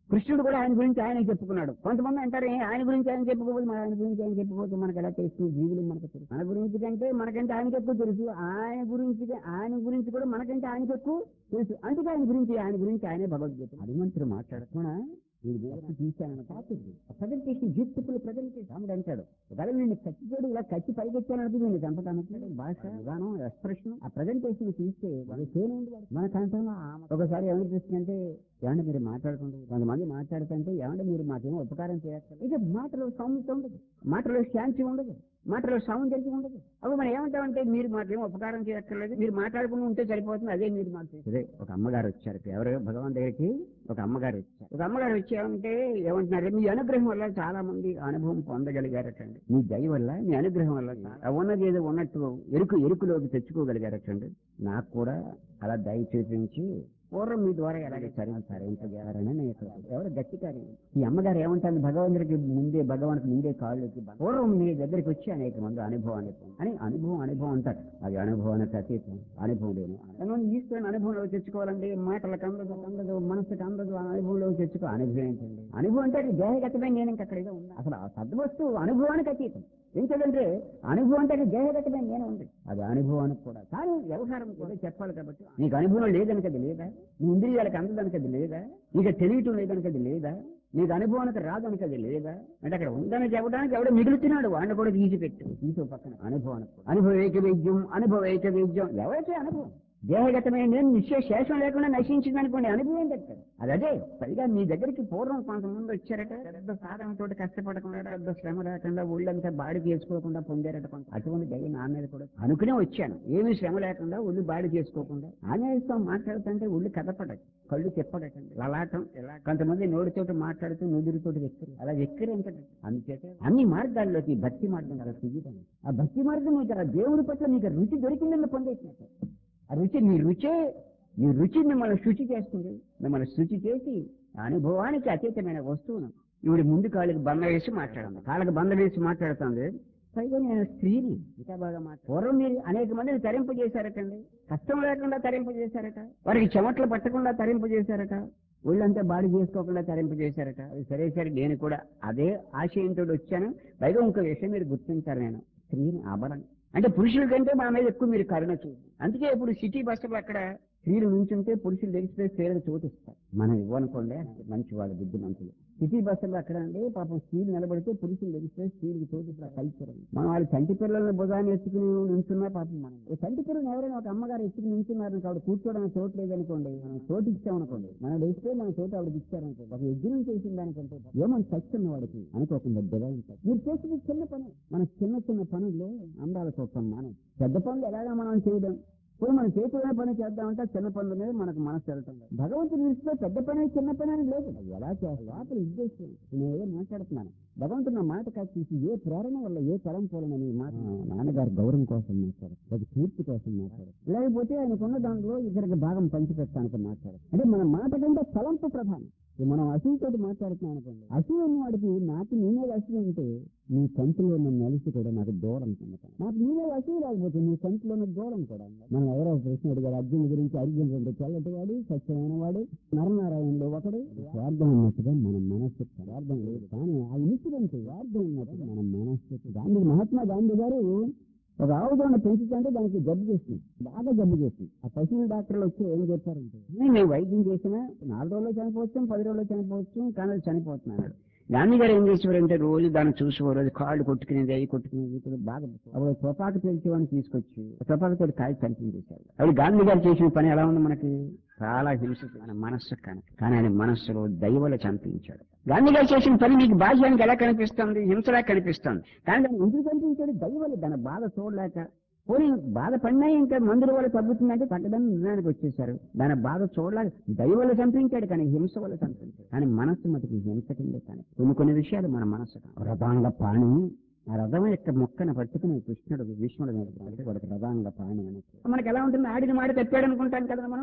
కృష్ణుడు కూడా ఆయన గురించి ఆయన చెప్పుకున్నాడు కొంతమంది అంటారు "ఏ, ఆయన గురించి ఆయన చెప్పుకోకపోతే మన ఆయన గురించి ఆయన చెప్పుకోకపోతే మనకు ఎలా తెలుస్తుంది జీవులు మనకు తెలుసు మన గురించి కంటే మనకంటే ఆయనకి ఎక్కువ తెలుసు ఆయన గురించి ఆయన గురించి కూడా మనకంటే ఆయనకి ఎక్కువ తెలుసు అందుకే ఆయన గురించి ఆయన గురించి ఆయనే భగవద్గీత హనుమంతుడు మాట్లాడుతున్నా వీడు దేవుడిని తీశానని కాదు ప్రజెంటేషన్ బ్యూటిఫుల్ ప్రజెంటేషన్ రాముడు అంటాడు ఒకవేళ నేను కచ్చితోడు ఇలా కచ్చి పైకెచ్చానంటే నేను చంపడానికి భాష విధానం ఎక్స్ప్రెషన్ ఆ ప్రజెంటేషన్ తీస్తే వాడు చేయనండి వాడు. మన కంఠంలో ఆమె ఒకసారి ఏమనిపిస్తుందంటే ఏమంటే మీరు మాట్లాడుకుంటారు కొంతమంది మాట్లాడుతుంటే ఏమంటే మీరు మాకేమో ఉపకారం చేయక్కర్లేదు ఇక మాటలో సౌండ్ ఉండదు మాటలో శాంతి ఉండదు మాటలో సౌందర్యం ఉండదు అవి మనం ఏమంటామంటే మీరు మాకేమో ఉపకారం చేయక్కర్లేదు మీరు మాట్లాడుకుని ఉంటే సరిపోతుంది అదే మీరు మాకు చేసేది. అదే ఒక అమ్మగారు వచ్చారు ఎవరు భగవాన్ దగ్గరికి ఒక అమ్మగారు వచ్చారు ఒక అమ్మగారు వచ్చారంటే ఏమంటున్నారు మీ అనుగ్రహం వల్ల చాలా మంది అనుభవం పొందగలిగారటండి మీ దయ వల్ల మీ అనుగ్రహం వల్ల ఆ ఉన్నది ఏదో ఉన్నట్టు ఎరుకు ఎరుకులోకి తెచ్చుకోగలిగారటండి నాకు కూడా అలా దయ చూపించి పూర్వం మీ ద్వారా ఎలాగే సరించారని నేను ఇక్కడ ఎవరు గట్టికారి ఈ అమ్మగారు ఏమంటారు భగవంతుడికి ముందే భగవానికి ముందే కాళ్ళకి పూర్వం మీ దగ్గరికి వచ్చి అనేక మంది అనుభవాన్ని పొంది- అని అనుభవం అనుభవం అంటారు అది అనుభవానికి అతీతం అనుభవం లేని మనం ఈశ్వరుని అనుభవంలో తెచ్చుకోవాలండి మాటలకు అందదు అందదు మనసుకు అందదు ఆ అనుభవంలో తెచ్చుకో అనుభవం ఏంటండి అనుభవం అంటే అది దేహగతమే నేను ఇంకా అక్కడ ఏదో ఉన్నా అసలు ఆ సద్వస్తువు అనుభవానికి అతీతం ఎందుకంటే అనుభవం అంటే అది దేహగతమే నేను ఉంది అది అనుభవానికి కూడా కానీ వ్యవహారం కూడా చెప్పాలి కాబట్టి నీకు అనుభవం లేదనికి అది లేదా నీ ఇంద్రియాలకు అందదానికి అది లేదా నీకు తెలియటం లేదనికి అది లేదా నీకు అనుభవానికి రాదనికి అది లేదా అంటే అక్కడ ఉందని చెప్పడానికి ఎవడో మిగులుతున్నాడు వాడిని కూడా తీసిపెట్టు తీసి ఓ పక్కన అనుభవానికి కూడా. అనుభవ ఏకవేద్యం అనుభవ ఏకవేద్యం ఎవరైతే అనుభవం దేహగతమైన నేను నిశ్చయ శేషం లేకుండా నశించింది అనుకోండి అనుభవం చెప్తారు అది అదే పైగా మీ దగ్గరికి పూర్వం కొంతమంది వచ్చారట పెద్ద సాధనతో కష్టపడకుండా పెద్ద శ్రమ లేకుండా ఒళ్ళంతా బాడి చేసుకోకుండా పొందారట కొంత అటువంటి దయ నా మీద కూడా అనుకునే వచ్చాను ఏమీ శ్రమ లేకుండా ఒళ్ళు బాడి చేసుకోకుండా ఆంజనేయస్వామి మాట్లాడుతుంటే ఒళ్ళు కదపడట కళ్ళు తిప్పడటండి లలాటం ఇలా కొంతమంది నోటితోటి మాట్లాడుతూ నుదురుతోటి వెక్కరు అలా వెక్కరు ఏంటంటే అందుచేత అన్ని మార్గాల్లోకి భక్తి మార్గం అలా తీయటం ఆ భక్తి మార్గం మీకు ఆ దేవుడి పట్ల మీకు రుచి దొరికిందని పొందేసినట్టు ఆ రుచి మీ రుచే మీ రుచి మిమ్మల్ని శుచి చేస్తుంది మిమ్మల్ని శుచి చేసి ఆ అనుభవానికి అతీతమైన వస్తువును ఇవిడి ముందు కాళ్ళకి బంద వేసి మాట్లాడుతుంది కాళ్ళకి బంద వేసి మాట్లాడుతుంది పైగా నేను స్త్రీని ఇంకా బాగా మాట్లాడు పూర్వం మీరు అనేక మందిని తరింపజేశారటండి కష్టం లేకుండా తరింపజేశారట వారికి చెమట్లు పట్టకుండా తరింపజేశారట ఒళ్ళంతా బాడీ చేసుకోకుండా తరింపజేశారట అది సరే సరే నేను కూడా అదే ఆశయంతో వచ్చాను పైగా ఇంకో విషయం మీరు గుర్తించారు నేను స్త్రీని ఆభరణ అంటే పురుషుల కంటే మన మీద ఎక్కువ మీరు కరుణ చూసి అందుకే ఇప్పుడు సిటీ బస్సులు అక్కడ స్త్రీలు నుంచుంటే పురుషులు తెలిసిపోయి స్త్రీలకు చోటు ఇస్తారు మనం ఇవ్వనుకోండి మంచి వాళ్ళు బుద్ధి మంచిది సిటీ బస్సులు అక్కడ అండి పాపం స్త్రీలు నిలబడితే పురుషులు తెలిసిపోయి స్త్రీలకు చోటు ఇస్తారు కల్చర్ మనం వాళ్ళు చంటి పిల్లల్ని భుజాన్ని ఎత్తుకుని నుంచున్నా పాపం మనం ఓ చంటి పిల్లలు ఎవరైనా ఒక అమ్మగారు ఎత్తుకుని నుంచున్నారు ఆవిడ కూర్చోవడానికి చోటు లేదనుకోండి మనం చోటు ఇచ్చామనుకోండి మనం వేస్తే మన చోటు ఆవిడకి ఇచ్చారనుకోండి ఒక యజ్ఞం చేసిన దానికంటే ఏమని చచ్చిన వాడికి అనుకోకుండా దెబ్బతింటారు మీరు చేసేది చిన్న పని మన చిన్న చిన్న పనుల్లో అందాలు చూస్తాం మనం పెద్ద పనులు ఎలాగా మనం చేయడం పోయి మనం చేతులనే పని చేద్దామంటే చిన్న పనుల మీద మనకు మనసు వెళ్తాం భగవంతుడి దృష్టిలో పెద్ద పని చిన్న పని అని లేదు అది ఎలా చేయాలి లోపల ఉద్దేశం నేను ఏదో మాట్లాడుతున్నాను భగవంతుడు నా మాట కాదు తీసి ఏ ప్రేరణ వల్ల ఏ తలంపు వల్ల నేను ఈ మాట నాన్నగారు గౌరవం కోసం మాట్లాడు అది కీర్తి కోసం మాట్లాడు లేకపోతే ఆయనకున్న దాంట్లో ఇద్దరికి భాగం పంచిపెట్టడానికి మాట్లాడు అంటే మన మాట కంటే తలంపు ప్రధానం ఈ మనం అసూయతోటి మాట్లాడుతున్నాం అనుకోండి అసూయ ఉన్న వాడికి నాకు నేనే అసూయ ఉంటే నీ కంటిలో ఉన్న నలిసి కూడా నాకు దూరం పొందుతాను నాకు నేనే అసూయ రాకపోతే నీ కంటిలో ఉన్న దూరం కూడా మనం ఎవరో ఒక ప్రశ్న అడిగారు అర్జున్ గురించి అర్జున్ రెండు చల్లటి వాడు సత్యమైన వాడు నరనారాయణలో ఒకడు స్వార్థం ఉన్నట్టుగా మన మనస్సు స్వార్థం లేదు కానీ ఆ ఇన్సిడెంట్ స్వార్థం ఉన్నట్టుగా మన మనస్సు గాంధీ మహాత్మా గాంధీ గారు ఒక ఆవుదోన్న పెంచుతుంటే దానికి జబ్బు చేస్తుంది బాగా జబ్బు చేస్తుంది ఆ పశువుల డాక్టర్లు వచ్చి ఏం చెప్పారంటే మేము వైద్యం చేసినా నాలుగు రోజుల్లో చనిపోవచ్చు పది రోజుల్లో చనిపోవచ్చు కానీ అది చనిపోతున్నాడు గాంధీ గారు ఏం చేసేవారంటే రోజు దాన్ని చూసేవారు అది కాళ్ళు కొట్టుకునేది అవి కొట్టుకునేది ఇప్పుడు బాగా అప్పుడు తుపాకు తెలిసేవాడిని తీసుకొచ్చి తుపాకుతో కాయ చంపించేశారు అప్పుడు గాంధీ గారు చేసిన పని ఎలా ఉంది మనకి చాలా హింస మన మనస్సు కనుక కానీ ఆయన మనస్సులో దైవల చంపించాడు గాంధీ గారు చేసిన పని మీకు బాహ్యానికి ఎలా కనిపిస్తుంది హింసలా కనిపిస్తుంది కానీ దాన్ని ఎందుకు కనిపించాడు దైవలు దాని బాధ చూడలేక పోనీ బాధపడినా ఇంకా మందుల వల్ల తగ్గుతుందంటే తగ్గదని నిర్ణయానికి వచ్చేసారు దాని బాధ చూడలేక దైవలు చంపించాడు కానీ హింస వల్ల చంపించాడు కానీ మనస్సు మటుకు హింస కిందే కానీ కొన్ని కొన్ని విషయాలు మన మనస్సు రథాంగ పాణి ఆ రథం యొక్క మొక్కను పట్టుకుని కృష్ణుడు భీష్ముడు మీద వాడికి రథాంగ పాణి అని మనకి ఎలా ఉంటుంది ఆడిన మాట తప్పాడు అనుకుంటాం కదా మనం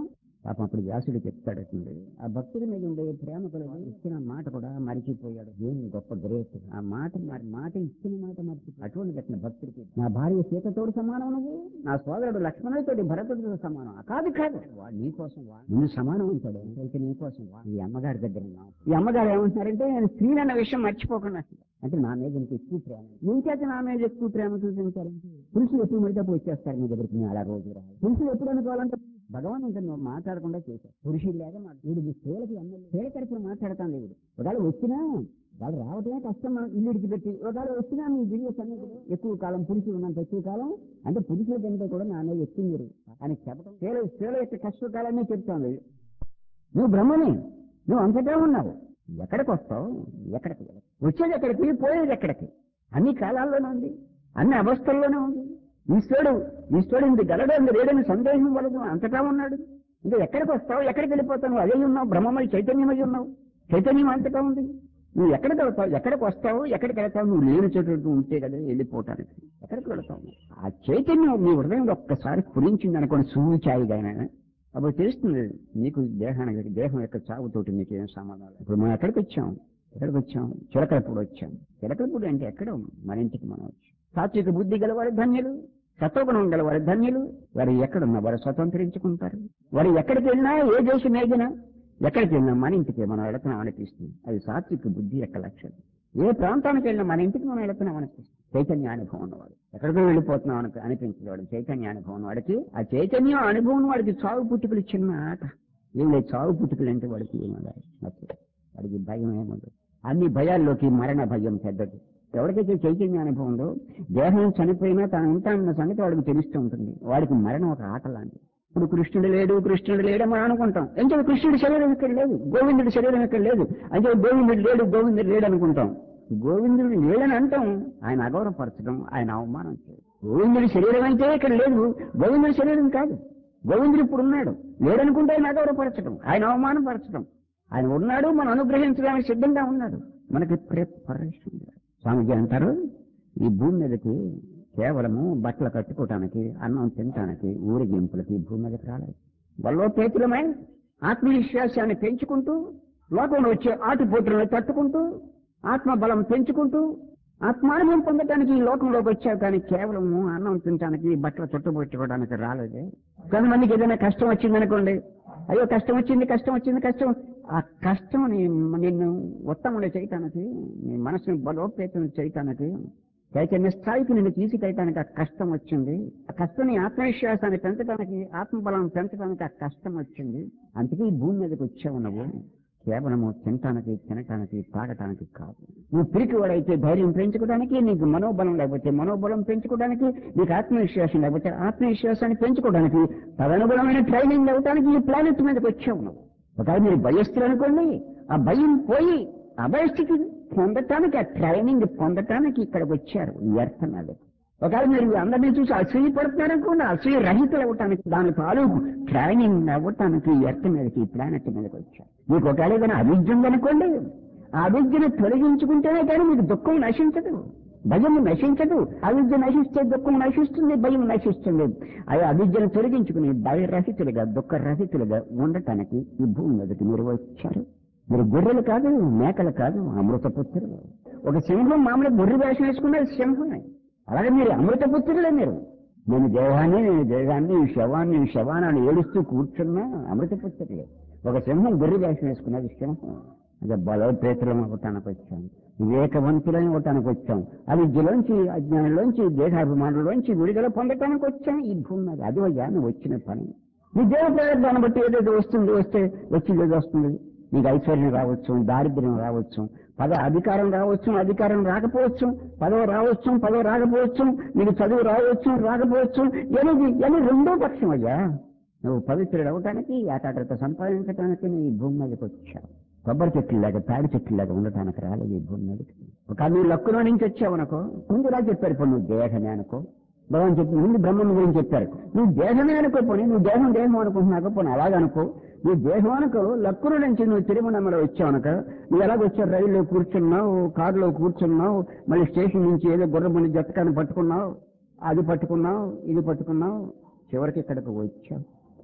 పాపం అప్పుడు వ్యాసుడు చెప్తాడటండి ఆ భక్తుడి మీద ఉండే ప్రేమ కలదు ఇచ్చిన మాట కూడా మరిచిపోయాడు ఏం గొప్ప గ్రేట్ ఆ మాట మరి మాట ఇచ్చిన మాట మర్చి అటువంటి కట్టిన భక్తుడికి నా భార్య సీతతోడు సమానం నువ్వు నా సోదరుడు లక్ష్మణుడితోటి భరతుడితో సమానం ఆ కాదు కాదు వాడు నీ కోసం వాడు నువ్వు సమానం ఉంటాడు అయితే నీ కోసం వాడు ఈ అమ్మగారి దగ్గర ఉన్నావు ఈ అమ్మగారు ఏమంటున్నారంటే నేను స్త్రీ అన్న విషయం మర్చిపోకుండా అంటే నా మీద ఇంక ఎక్కువ ప్రేమ ఇంకేత నా మీద ఎక్కువ ప్రేమ చూపించారు పురుషులు ఎప్పుడు పడితే అప్పుడు వచ్చేస్తారు మీ దగ్గరికి నేను అలా రోజు రావాలి పురుషులు ఎప్పుడు అనుకోవాలంటే భగవాన్ ఇంకా నువ్వు మాట్లాడకుండా చేశారు పురుషులు లేక మాట వీడు ఈ స్త్రీలకి ఎమ్మెల్యే స్త్రీల తరఫున మాట్లాడతాను వీడు ఒకవేళ వచ్చినా వాళ్ళు రావటమే కష్టం మనం ఇల్లు విడిచిపెట్టి ఒకవేళ వచ్చినా మీ దివ్య సన్నిధిలో ఎక్కువ కాలం పురుషులు ఉన్నంత ఎక్కువ కాలం అంటే పురుషుల కంటే కూడా నా అనేది ఎక్కువ మీరు అని చెప్పడం స్త్రీల స్త్రీల యొక్క కష్టకాలనే చెప్తాను నువ్వు బ్రహ్మని నువ్వు అంతటా ఉన్నావు ఎక్కడికి వస్తావు ఎక్కడికి వెళ్ళవు? వచ్చేది ఎక్కడికి పోయేది ఎక్కడికి అన్ని కాలాల్లోనే ఉంది అన్ని అవస్థల్లోనే ఉంది ఈశ్వరుడు ఈశ్వరుడు ఇంత గలడు ఇంత లేడని సందేహం వలదు అంతటా ఉన్నాడు ఇంకా ఎక్కడికి వస్తావు ఎక్కడికి వెళ్ళిపోతావు అదే ఉన్నావు బ్రహ్మమై చైతన్యమై ఉన్నావు చైతన్యం అంతటా ఉంది నువ్వు ఎక్కడికి వెళ్తావు ఎక్కడికి వస్తావు ఎక్కడికి వెళ్తావు నువ్వు లేని చోటు ఉంటే కదా వెళ్ళిపోవటానికి ఎక్కడికి వెళ్తావు ఆ చైతన్యం నీ హృదయంలో ఒక్కసారి కురించింది అనుకోండి సూచాయిగానే అప్పుడు తెలుస్తుంది నీకు దేహానికి దేహం యొక్క చావుతోటి నీకు ఏం సంబంధం లేదు ఇప్పుడు మనం ఎక్కడికి వచ్చాం ఎక్కడికి వచ్చాం చిలకలపూడి వచ్చాం చిలకలపూడి అంటే ఎక్కడ మన ఇంటికి మనం వచ్చాం సాత్విక బుద్ధి గలవారు ధన్యులు సత్వగుణం గలవారు ధన్యులు వారు ఎక్కడున్నా వారు స్వతంత్రించుకుంటారు వారు ఎక్కడికి వెళ్ళినా ఏ దేశం ఏదినా ఎక్కడికి వెళ్ళినా మన ఇంటికి మనం వెళుతున్నాం అనిపిస్తుంది అది సాత్విక బుద్ధి యొక్క లక్షణం ఏ ప్రాంతానికి వెళ్ళినా మన ఇంటికి మనం వెళుతున్నాం అనిపిస్తుంది చైతన్య అనుభవం ఉన్నవాడు ఎక్కడికో వెళ్ళిపోతున్నాం అని అనిపించేవాడు చైతన్య అనుభవం వాడికి ఆ చైతన్య అనుభవం వాడికి చావు పుట్టుకలు చిన్న ఆట ఏం లేదు చావు పుట్టుకలు అంటే వాడికి ఏమన్నారు వాడికి భయం ఏముండదు అన్ని భయాల్లోకి మరణ భయం పెద్దది ఎవరికైతే చైతన్య అనుభవం ఉందో దేహం చనిపోయినా తాను ఉంటానన్న సంగతి వాడికి తెలుస్తూ ఉంటుంది వాడికి మరణం ఒక ఆట లాంటిది ఇప్పుడు కృష్ణుడు లేడు కృష్ణుడు లేడు మనం అనుకుంటాం అంటే కృష్ణుడి శరీరం ఇక్కడ లేదు గోవిందుడి శరీరం ఇక్కడ లేదు అంటే గోవిందుడు లేడు గోవిందుడు లేడు అనుకుంటాం గోవిందుడు లేడని అంటాం ఆయన అగౌరవపరచడం ఆయన అవమానం చేయడం గోవిందుడి శరీరం అయితే ఇక్కడ లేదు గోవిందుడి శరీరం కాదు గోవిందుడు ఇప్పుడు ఉన్నాడు లేడనుకుంటే ఆయన అగౌరవపరచడం ఆయన అవమానపరచడం ఆయన ఉన్నాడు మనం అనుగ్రహించడానికి సిద్ధంగా ఉన్నాడు మనకి ప్రిపరేషన్ స్వామిజీ అంటారు ఈ భూమి మీదకి కేవలము బట్టలు కట్టుకోవటానికి అన్నం తినటానికి ఊరేగింపులకి భూమి మీదకి రాలేదు వల్లో పేతులమై ఆత్మవిశ్వాసాన్ని పెంచుకుంటూ లోకంలో వచ్చే ఆటుపోటులను తట్టుకుంటూ ఆత్మబలం పెంచుకుంటూ ఆత్మానుభవం పొందటానికి ఈ లోకంలోకి వచ్చావు కానీ కేవలం అన్నం తినటానికి బట్టలు చుట్టుపెట్టుకోవడానికి రాలేదే కొంతమందికి ఏదైనా కష్టం వచ్చిందనుకోండి అయ్యో కష్టం వచ్చింది కష్టం వచ్చింది కష్టం ఆ కష్టం నిన్ను ఉత్తముడు చేయటానికి నీ మనసుని బలోపేతం చేయటానికి చైతన్య స్థాయికి నిన్ను తీసుకెళ్ళటానికి ఆ కష్టం వచ్చింది ఆ కష్టం నీ ఆత్మవిశ్వాసాన్ని పెంచడానికి ఆత్మబలం పెంచడానికి ఆ కష్టం వచ్చింది అందుకే ఈ భూమి మీదకి వచ్చావు నువ్వు కేవలము తినటానికి తినటానికి తాగటానికి కాదు నువ్వు పిరికి వాడైతే ధైర్యం పెంచుకోవడానికి నీకు మనోబలం లేకపోతే మనోబలం పెంచుకోవడానికి నీకు ఆత్మవిశ్వాసం లేకపోతే ఆత్మవిశ్వాసాన్ని పెంచుకోవడానికి తదనుగుణమైన ట్రైనింగ్ అవ్వడానికి ఈ ప్లానెట్ మీదకి వచ్చావు నువ్వు ఒకవేళ మీరు భయస్తులు అనుకోండి ఆ భయం పోయి అభయస్థితి పొందటానికి ఆ ట్రైనింగ్ పొందటానికి ఇక్కడికి వచ్చారు ఈ అర్థం అది ఒకవేళ మీరు అందరినీ చూసి అసూయ పడుతున్నారనుకోండి అసూయ రహితులు అవ్వటానికి దాని తాలూకు ట్రైనింగ్ అవ్వటానికి ఈ ఎర్త్ మీదకి ఈ ప్లానెట్ మీదకి వచ్చారు మీకు ఒకవేళ ఏదైనా అవిద్య ఉందనుకోండి ఆ అవిద్యను తొలగించుకుంటేనే కానీ మీకు దుఃఖం నశించదు భయం నశించదు అవిద్య నశిస్తే దుఃఖం నశిస్తుంది భయం నశిస్తుంది అవి అవిద్యను తొలగించుకుని భయరహితులుగా దుఃఖరహితులుగా ఉండటానికి ఈ భూమి మీదకి మీరు వచ్చారు మీరు గొర్రెలు కాదు మేకలు కాదు అమృతపుత్రులు ఒక సింహం మామూలు గొర్రె వేషం వేసుకున్నది సింహమే అలాగే మీరు అమృతపుత్రులే మీరు నేను దేహాన్ని నేను దేహాన్ని ఈ శవాన్ని ఈ శవాన్ని ఏడుస్తూ కూర్చున్నా అమృతపుత్రులే ఒక సింహం గొర్రె వేషం వేసుకున్నది సింహం అదే బలోపేతులం అవ్వటానికి వచ్చాం వివేకవంతులని అవ్వటానికి వచ్చాం అవిద్యలోంచి అజ్ఞానంలోంచి దేహాభిమానంలోంచి విడుదల పొందటానికి వచ్చాం ఈ భూమి మీద అది అయ్యా నువ్వు వచ్చిన పని నీ దేవ ప్రయత్నాన్ని బట్టి ఏదైతే వస్తుంది వస్తే వచ్చింది ఏదో వస్తుంది నీకు ఐశ్వర్యం రావచ్చు దారిద్ర్యం రావచ్చు పద అధికారం రావచ్చు అధికారం రాకపోవచ్చు పదవి రావచ్చు పదవి రాకపోవచ్చు నీకు చదువు రావచ్చు రాకపోవచ్చు ఏది అని రెండో పక్షం అయ్యా నువ్వు పవిత్రుడు అవటానికి ఏకాగ్రత సంపాదించడానికి నువ్వు ఈ భూమి మీదకి వచ్చావు కొబ్బరి చెట్లులాగా తాడి చెట్లులాగా ఉండటానికి రాలేదు ఈ భూమి మీదకి ఒక నువ్వు లక్కులో నుంచి వచ్చావు అనుకో ముందులా చెప్పారు ఇప్పుడు నువ్వు దేహమే అనుకో భగవాన్ చెప్పి ముందు బ్రహ్మం గురించి చెప్పారు నువ్వు దేహమే అనుకో పోనీ నువ్వు దేహం దేహం అనుకుంటున్నాకో పోనీ అలాగనుకో నువ్వు దేహం అనుకో లక్కుల నుంచి నువ్వు తిరుమలలో వచ్చావు అనుక నువ్వు ఎలాగ వచ్చావు రైల్లో కూర్చున్నావు కారులో కూర్చున్నావు మళ్ళీ స్టేషన్ నుంచి ఏదో గుర్రమని జతకాన్ని పట్టుకున్నావు అది పట్టుకున్నావు ఇది పట్టుకున్నావు చివరికి ఇక్కడికి వచ్చావు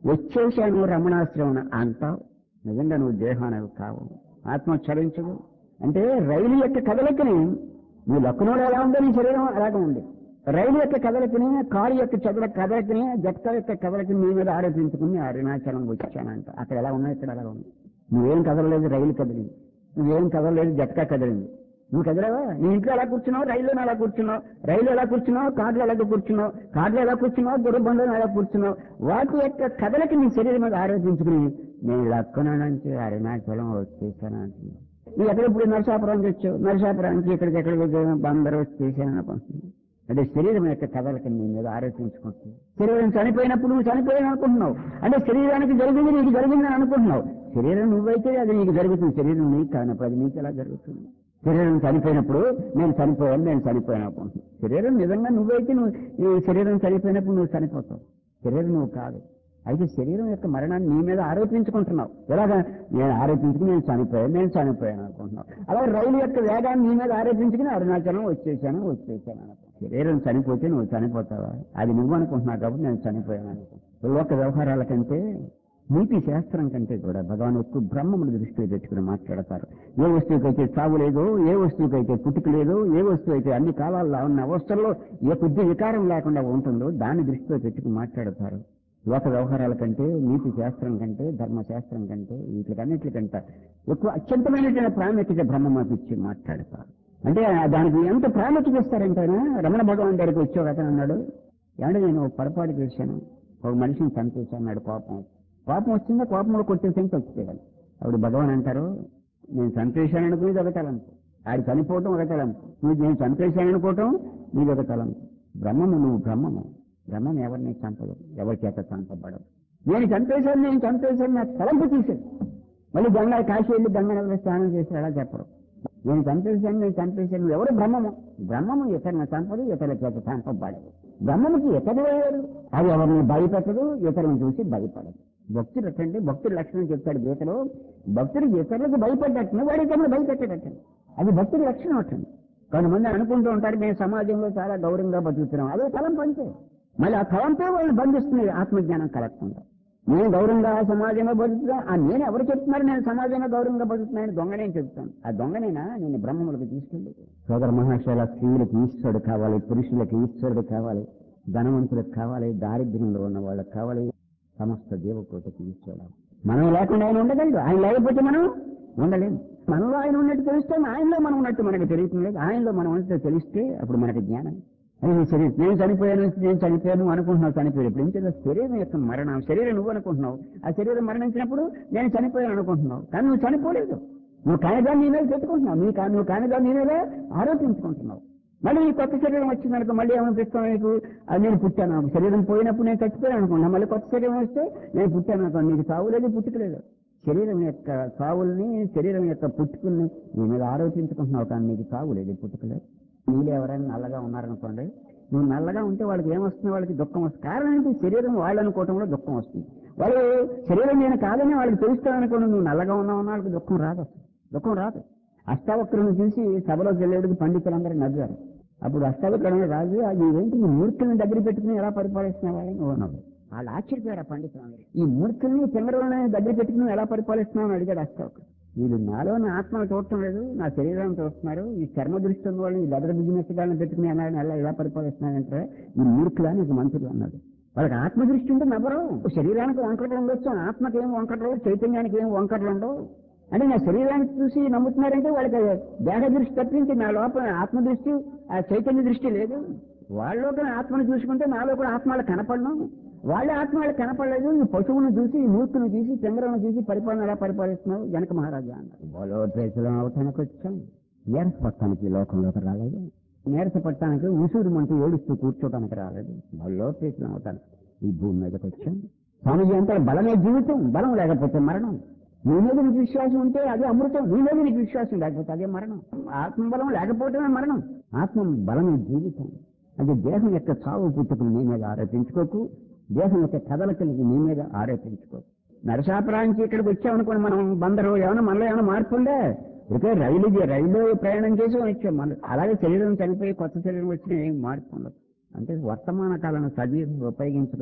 వచ్చేసాను రమణాశ్రమణ అంటావు నిజంగా నువ్వు దేహానికి కావు ఆత్మ చరించవు అంటే రైలు యొక్క కదలికని నీ లక్కునోడు ఎలా ఉందో నీ శరీరం అలాగే ఉంది రైలు యొక్క కదలికని కారు యొక్క చదల కదలికని జట్క యొక్క కదలికని నీ మీద ఆరోపించుకుని అరుణాచలం వచ్చానంట అక్కడ ఎలా ఉన్నా ఇక్కడ అలా ఉంది నువ్వేం కదలలేదు రైలు కదిలింది నువ్వేం కదలలేదు జట్కా కదిలింది నువ్వు కదలవా నీ ఇంట్లో ఎలా కూర్చున్నావు రైల్లో ఎలా కూర్చున్నావు రైలు ఎలా కూర్చున్నావు కార్లో ఎలా కూర్చున్నావు కార్లో ఎలా కూర్చున్నావు గుర్రబండలో ఎలా కూర్చున్నావు వాటి యొక్క కదలకి నీ శరీరం మీద ఆరోపించుకుని నేను లక్కున నుంచి అరుణాచలం వచ్చేసాను అంటున్నావు నువ్వు ఎక్కడ ఇప్పుడు నరసాపురానికి వచ్చావు నరసాపురానికి ఇక్కడికి ఎక్కడికి బందరు వచ్చేసాను అనుకుంటున్నావు అంటే శరీరం యొక్క కదలకి నీ మీద ఆరోపించుకుంటుంది శరీరం చనిపోయినప్పుడు నువ్వు చనిపోయాను అనుకుంటున్నావు అంటే శరీరానికి జరిగింది నీకు జరిగిందని అనుకుంటున్నావు శరీరం నువ్వైతే అది నీకు జరుగుతుంది శరీరం నీకు కానప్పుడు అది నీకు ఎలా జరుగుతుంది శరీరం చనిపోయినప్పుడు నేను చనిపోయాను నేను చనిపోయాను అనుకుంటున్నాను శరీరం నిజంగా నువ్వైతే నువ్వు ఈ శరీరం చనిపోయినప్పుడు నువ్వు చనిపోతావు శరీరం నువ్వు కాదు అయితే శరీరం యొక్క మరణాన్ని నీ మీద ఆరోపించుకుంటున్నావు ఎలాగా నేను ఆరోపించుకుని నేను చనిపోయాను నేను చనిపోయాను అనుకుంటున్నావు అలాగే రైలు యొక్క వేగాన్ని నీ మీద ఆరోపించుకుని అరుణాచలం వచ్చేసాను వచ్చేసాను అనుకో శరీరం చనిపోతే నువ్వు చనిపోతావా అది నువ్వు అనుకుంటున్నావు కాబట్టి నేను చనిపోయాను అనుకో లోక వ్యవహారాల కంటే నీతి శాస్త్రం కంటే కూడా భగవాన్ ఎక్కువ బ్రహ్మమును దృష్టిలో పెట్టుకుని మాట్లాడతారు ఏ వస్తువుకైతే చావు లేదో ఏ వస్తువుకైతే పుట్టుక లేదో ఏ వస్తువు అయితే అన్ని కాలాల్లో ఉన్న అవస్థల్లో ఏ కొద్ది వికారం లేకుండా ఉంటుందో దాన్ని దృష్టిలో పెట్టుకుని మాట్లాడతారు లోక వ్యవహారాల కంటే నీతి శాస్త్రం కంటే ధర్మశాస్త్రం కంటే వీటికన్నిటికంటే ఎక్కువ అత్యంతమైనటువంటి ప్రాముఖ్యత బ్రహ్మమాకి ఇచ్చి మాట్లాడతారు అంటే దానికి ఎంత ప్రాముఖ్యత ఇస్తారంటే రమణ భగవాన్ దగ్గరికి వచ్చి ఒక అతను అన్నాడు ఏమంటే నేను ఒక పొరపాటు చేశాను ఒక మనిషిని చంపేశాను అన్నాడు కోపం కోపం వచ్చిందా కోపంలో కొట్టేసాను చచ్చిపోయాను అప్పుడు భగవాన్ అంటారు నేను చంపేశాను అనుకునేది ఒక తలంపు ఆడి చనిపోవటం ఒక తలంపు నువ్వు నేను చంపేశాను అనుకోవటం నీది ఒక తలంపు బ్రహ్మము నువ్వు బ్రహ్మము బ్రహ్మం ఎవరిని చంపదు ఎవరి చేత చంపబడదు నేను చంపేశాను నేను చంపేశాను నా తలంపు తీసేది మళ్ళీ గంగా కాశీ వెళ్ళి గంగా నదిలో స్నానం చేసి అలా చెప్పరు నేను చంపేశాను నేను చంపేశాను నువ్వు ఎవరు బ్రహ్మము బ్రహ్మము ఇతరుని చంపదు ఇతరుల చేత చంపబడదు బ్రహ్మముకి ఇతరులు వేయరు అది ఎవరిని భయపెట్టదు ఇతరులను చూసి భయపడదు భక్తుడు అంటే భక్తుడి లక్షణం చెప్తాడు గీతలో భక్తుడు ఇతరులకు భయపడ్డట్టు వాడు ఇతరులు భయపెట్టేటట్టు అది భక్తుడి లక్షణం అట్టండి కొంతమంది అనుకుంటూ ఉంటారు మేము సమాజంలో చాలా గౌరవంగా బతుకుతున్నాం అదే తలం పంచే మళ్ళీ ఆ తలంపే వాళ్ళని బంధిస్తుంది ఆత్మజ్ఞానం కలగకుండా నేను గౌరవంగా సమాజంలో బతుకుతున్నా ఆ నేను ఎవరు చెప్తున్నారు నేను సమాజంలో గౌరవంగా బతుకుతున్నాను దొంగనే చెప్తాను ఆ దొంగనేనా నేను బ్రహ్మములకు తీసుకెళ్ళి సోదర మహాశయాల స్త్రీలకు ఈశ్వరుడు కావాలి పురుషులకు ఈశ్వరుడు కావాలి ధనవంతులకు కావాలి దారిద్ర్యంలో ఉన్న వాళ్ళకి కావాలి సమస్త దేవకోటకి ఈశ్వరుడు మనం లేకుండా ఆయన ఉండగలడు ఆయన లేకపోతే మనం ఉండలేము మనలో ఆయన ఉన్నట్టు తెలిస్తే ఆయనలో మనం ఉన్నట్టు మనకు తెలియటం లేదు ఆయనలో మనం ఉన్నట్టు తెలిస్తే అప్పుడు మనకి జ్ఞానం అది నీ శరీరం నేను చనిపోయాను నేను చనిపోయాను అనుకుంటున్నావు చనిపోయాను ఇప్పుడు ఏం చేయాలి శరీరం యొక్క మరణం శరీరం నువ్వు అనుకుంటున్నావు ఆ శరీరం మరణించినప్పుడు నేను చనిపోయాను అనుకుంటున్నావు కానీ నువ్వు చనిపోలేదు నువ్వు కానిదాన్ని నీ మీద పెట్టుకుంటున్నావు నీ కా నువ్వు కానిదాన్ని నీ మీద ఆరోపించుకుంటున్నావు మళ్ళీ ఈ కొత్త శరీరం వచ్చిందనుకో మళ్ళీ ఏమనిపిస్తావు నీకు అది నేను పుట్టాను శరీరం పోయినప్పుడు నేను చచ్చిపోయాను అనుకున్నా మళ్ళీ కొత్త శరీరం వస్తే నేను పుట్టాను అనుకో నీకు సావులేదు పుట్టుకలేదు శరీరం యొక్క సావుల్ని శరీరం యొక్క పుట్టుకుల్ని నీ మీద ఆరోపించుకుంటున్నావు కానీ నీకు సావులేదు పుట్టుకలేదు నీళ్ళు ఎవరైనా నల్లగా ఉన్నారనుకోండి నువ్వు నల్లగా ఉంటే వాళ్ళకి ఏమొస్తుంది వాళ్ళకి దుఃఖం వస్తుంది కారణం ఏంటి శరీరం వాళ్ళు అనుకోవటంలో దుఃఖం వస్తుంది వాళ్ళు శరీరం నేను కాదని వాళ్ళకి తెలుస్తాను అనుకోండి నువ్వు నల్లగా ఉన్నావు వాళ్ళకి దుఃఖం రాదు అసలు. దుఃఖం రాదు అష్టావక్రులను చూసి సభలోకి వెళ్ళేటికి పండితులందరూ నవ్వారు అప్పుడు అష్టావక్రుడు రాజు అది ఏంటి ఈ మూర్ఖులను దగ్గర పెట్టుకుని ఎలా పరిపాలిస్తున్నావని నువ్వు అన్నావు వాళ్ళు ఆశ్చర్యపోయారు ఆ పండితులందరూ ఈ మూర్ఖుల్ని చంద్రులని దగ్గర పెట్టుకుని ఎలా పరిపాలిస్తున్నావు అని అడిగాడు అష్టావక్రుడు వీళ్ళు నాలో నా ఆత్మను చూడటం లేదు నా శరీరాన్ని చూస్తున్నారు ఈ చర్మ దృష్టి ఉన్న వాళ్ళు ఈ లెదర్ బిజినెస్ వాళ్ళని పెట్టుకుని ఎలా ఎలా ఎలా పరిపాలిస్తున్నారంటే ఈ మూర్ఖులా నీకు మంత్రులు అన్నాడు వాళ్ళకి ఆత్మ దృష్టి ఉంటే నవ్వరు శరీరానికి వంకరలు ఉండొచ్చు ఆత్మకి ఏం వంకరలు చైతన్యానికి ఏం వంకరలు ఉండవు అంటే నా శరీరాన్ని చూసి నమ్ముతున్నారంటే వాళ్ళకి దేహ దృష్టి తప్పించి నా లోపల ఆత్మ దృష్టి ఆ చైతన్య దృష్టి లేదు వాళ్ళలో కూడా ఆత్మను చూసుకుంటే నాలో కూడా ఆత్మ వాళ్ళకి కనపడను వాళ్ళ ఆత్మ వాళ్ళకి కనపడలేదు ఈ పశువును చూసి ఈ మూర్ఖును చూసి చంద్రులను చూసి పరిపాలన ఎలా పరిపాలిస్తున్నావు జనక మహారాజా అన్నారు బలోపేతలం అవటానికి వచ్చాం నీరసపట్టానికి ఈ లోకంలోకి రాలేదు నీరసపట్టానికి ఉసూరు మంటూ ఏడుస్తూ కూర్చోటానికి రాలేదు బలోపేతలం అవటానికి ఈ భూమి మీదకి వచ్చాం స్వామిజీ అంటే బలమే జీవితం బలం లేకపోతే మరణం నీ మీద నీకు విశ్వాసం ఉంటే అదే అమృతం నీ మీద నీకు విశ్వాసం లేకపోతే అదే మరణం ఆత్మబలం లేకపోవటమే మరణం ఆత్మ బలమే జీవితం అంటే దేహం యొక్క చావు పుట్టుకుని నీ మీద ఆరోపించుకోకు దేహం యొక్క కదలకలికి నీ మీద ఆరోపించుకోకు నరసాపురానికి ఇక్కడికి వచ్చామనుకోండి మనం బందరు ఏమైనా మనలో ఏమైనా మార్పు ఉందా ఇక రైలు రైలు ప్రయాణం చేసి వచ్చాం మన అలాగే శరీరం చనిపోయి కొత్త శరీరం వచ్చిన ఏం మార్పు ఉండదు అంటే వర్తమాన కాలను చదివి ఉపయోగించుకొని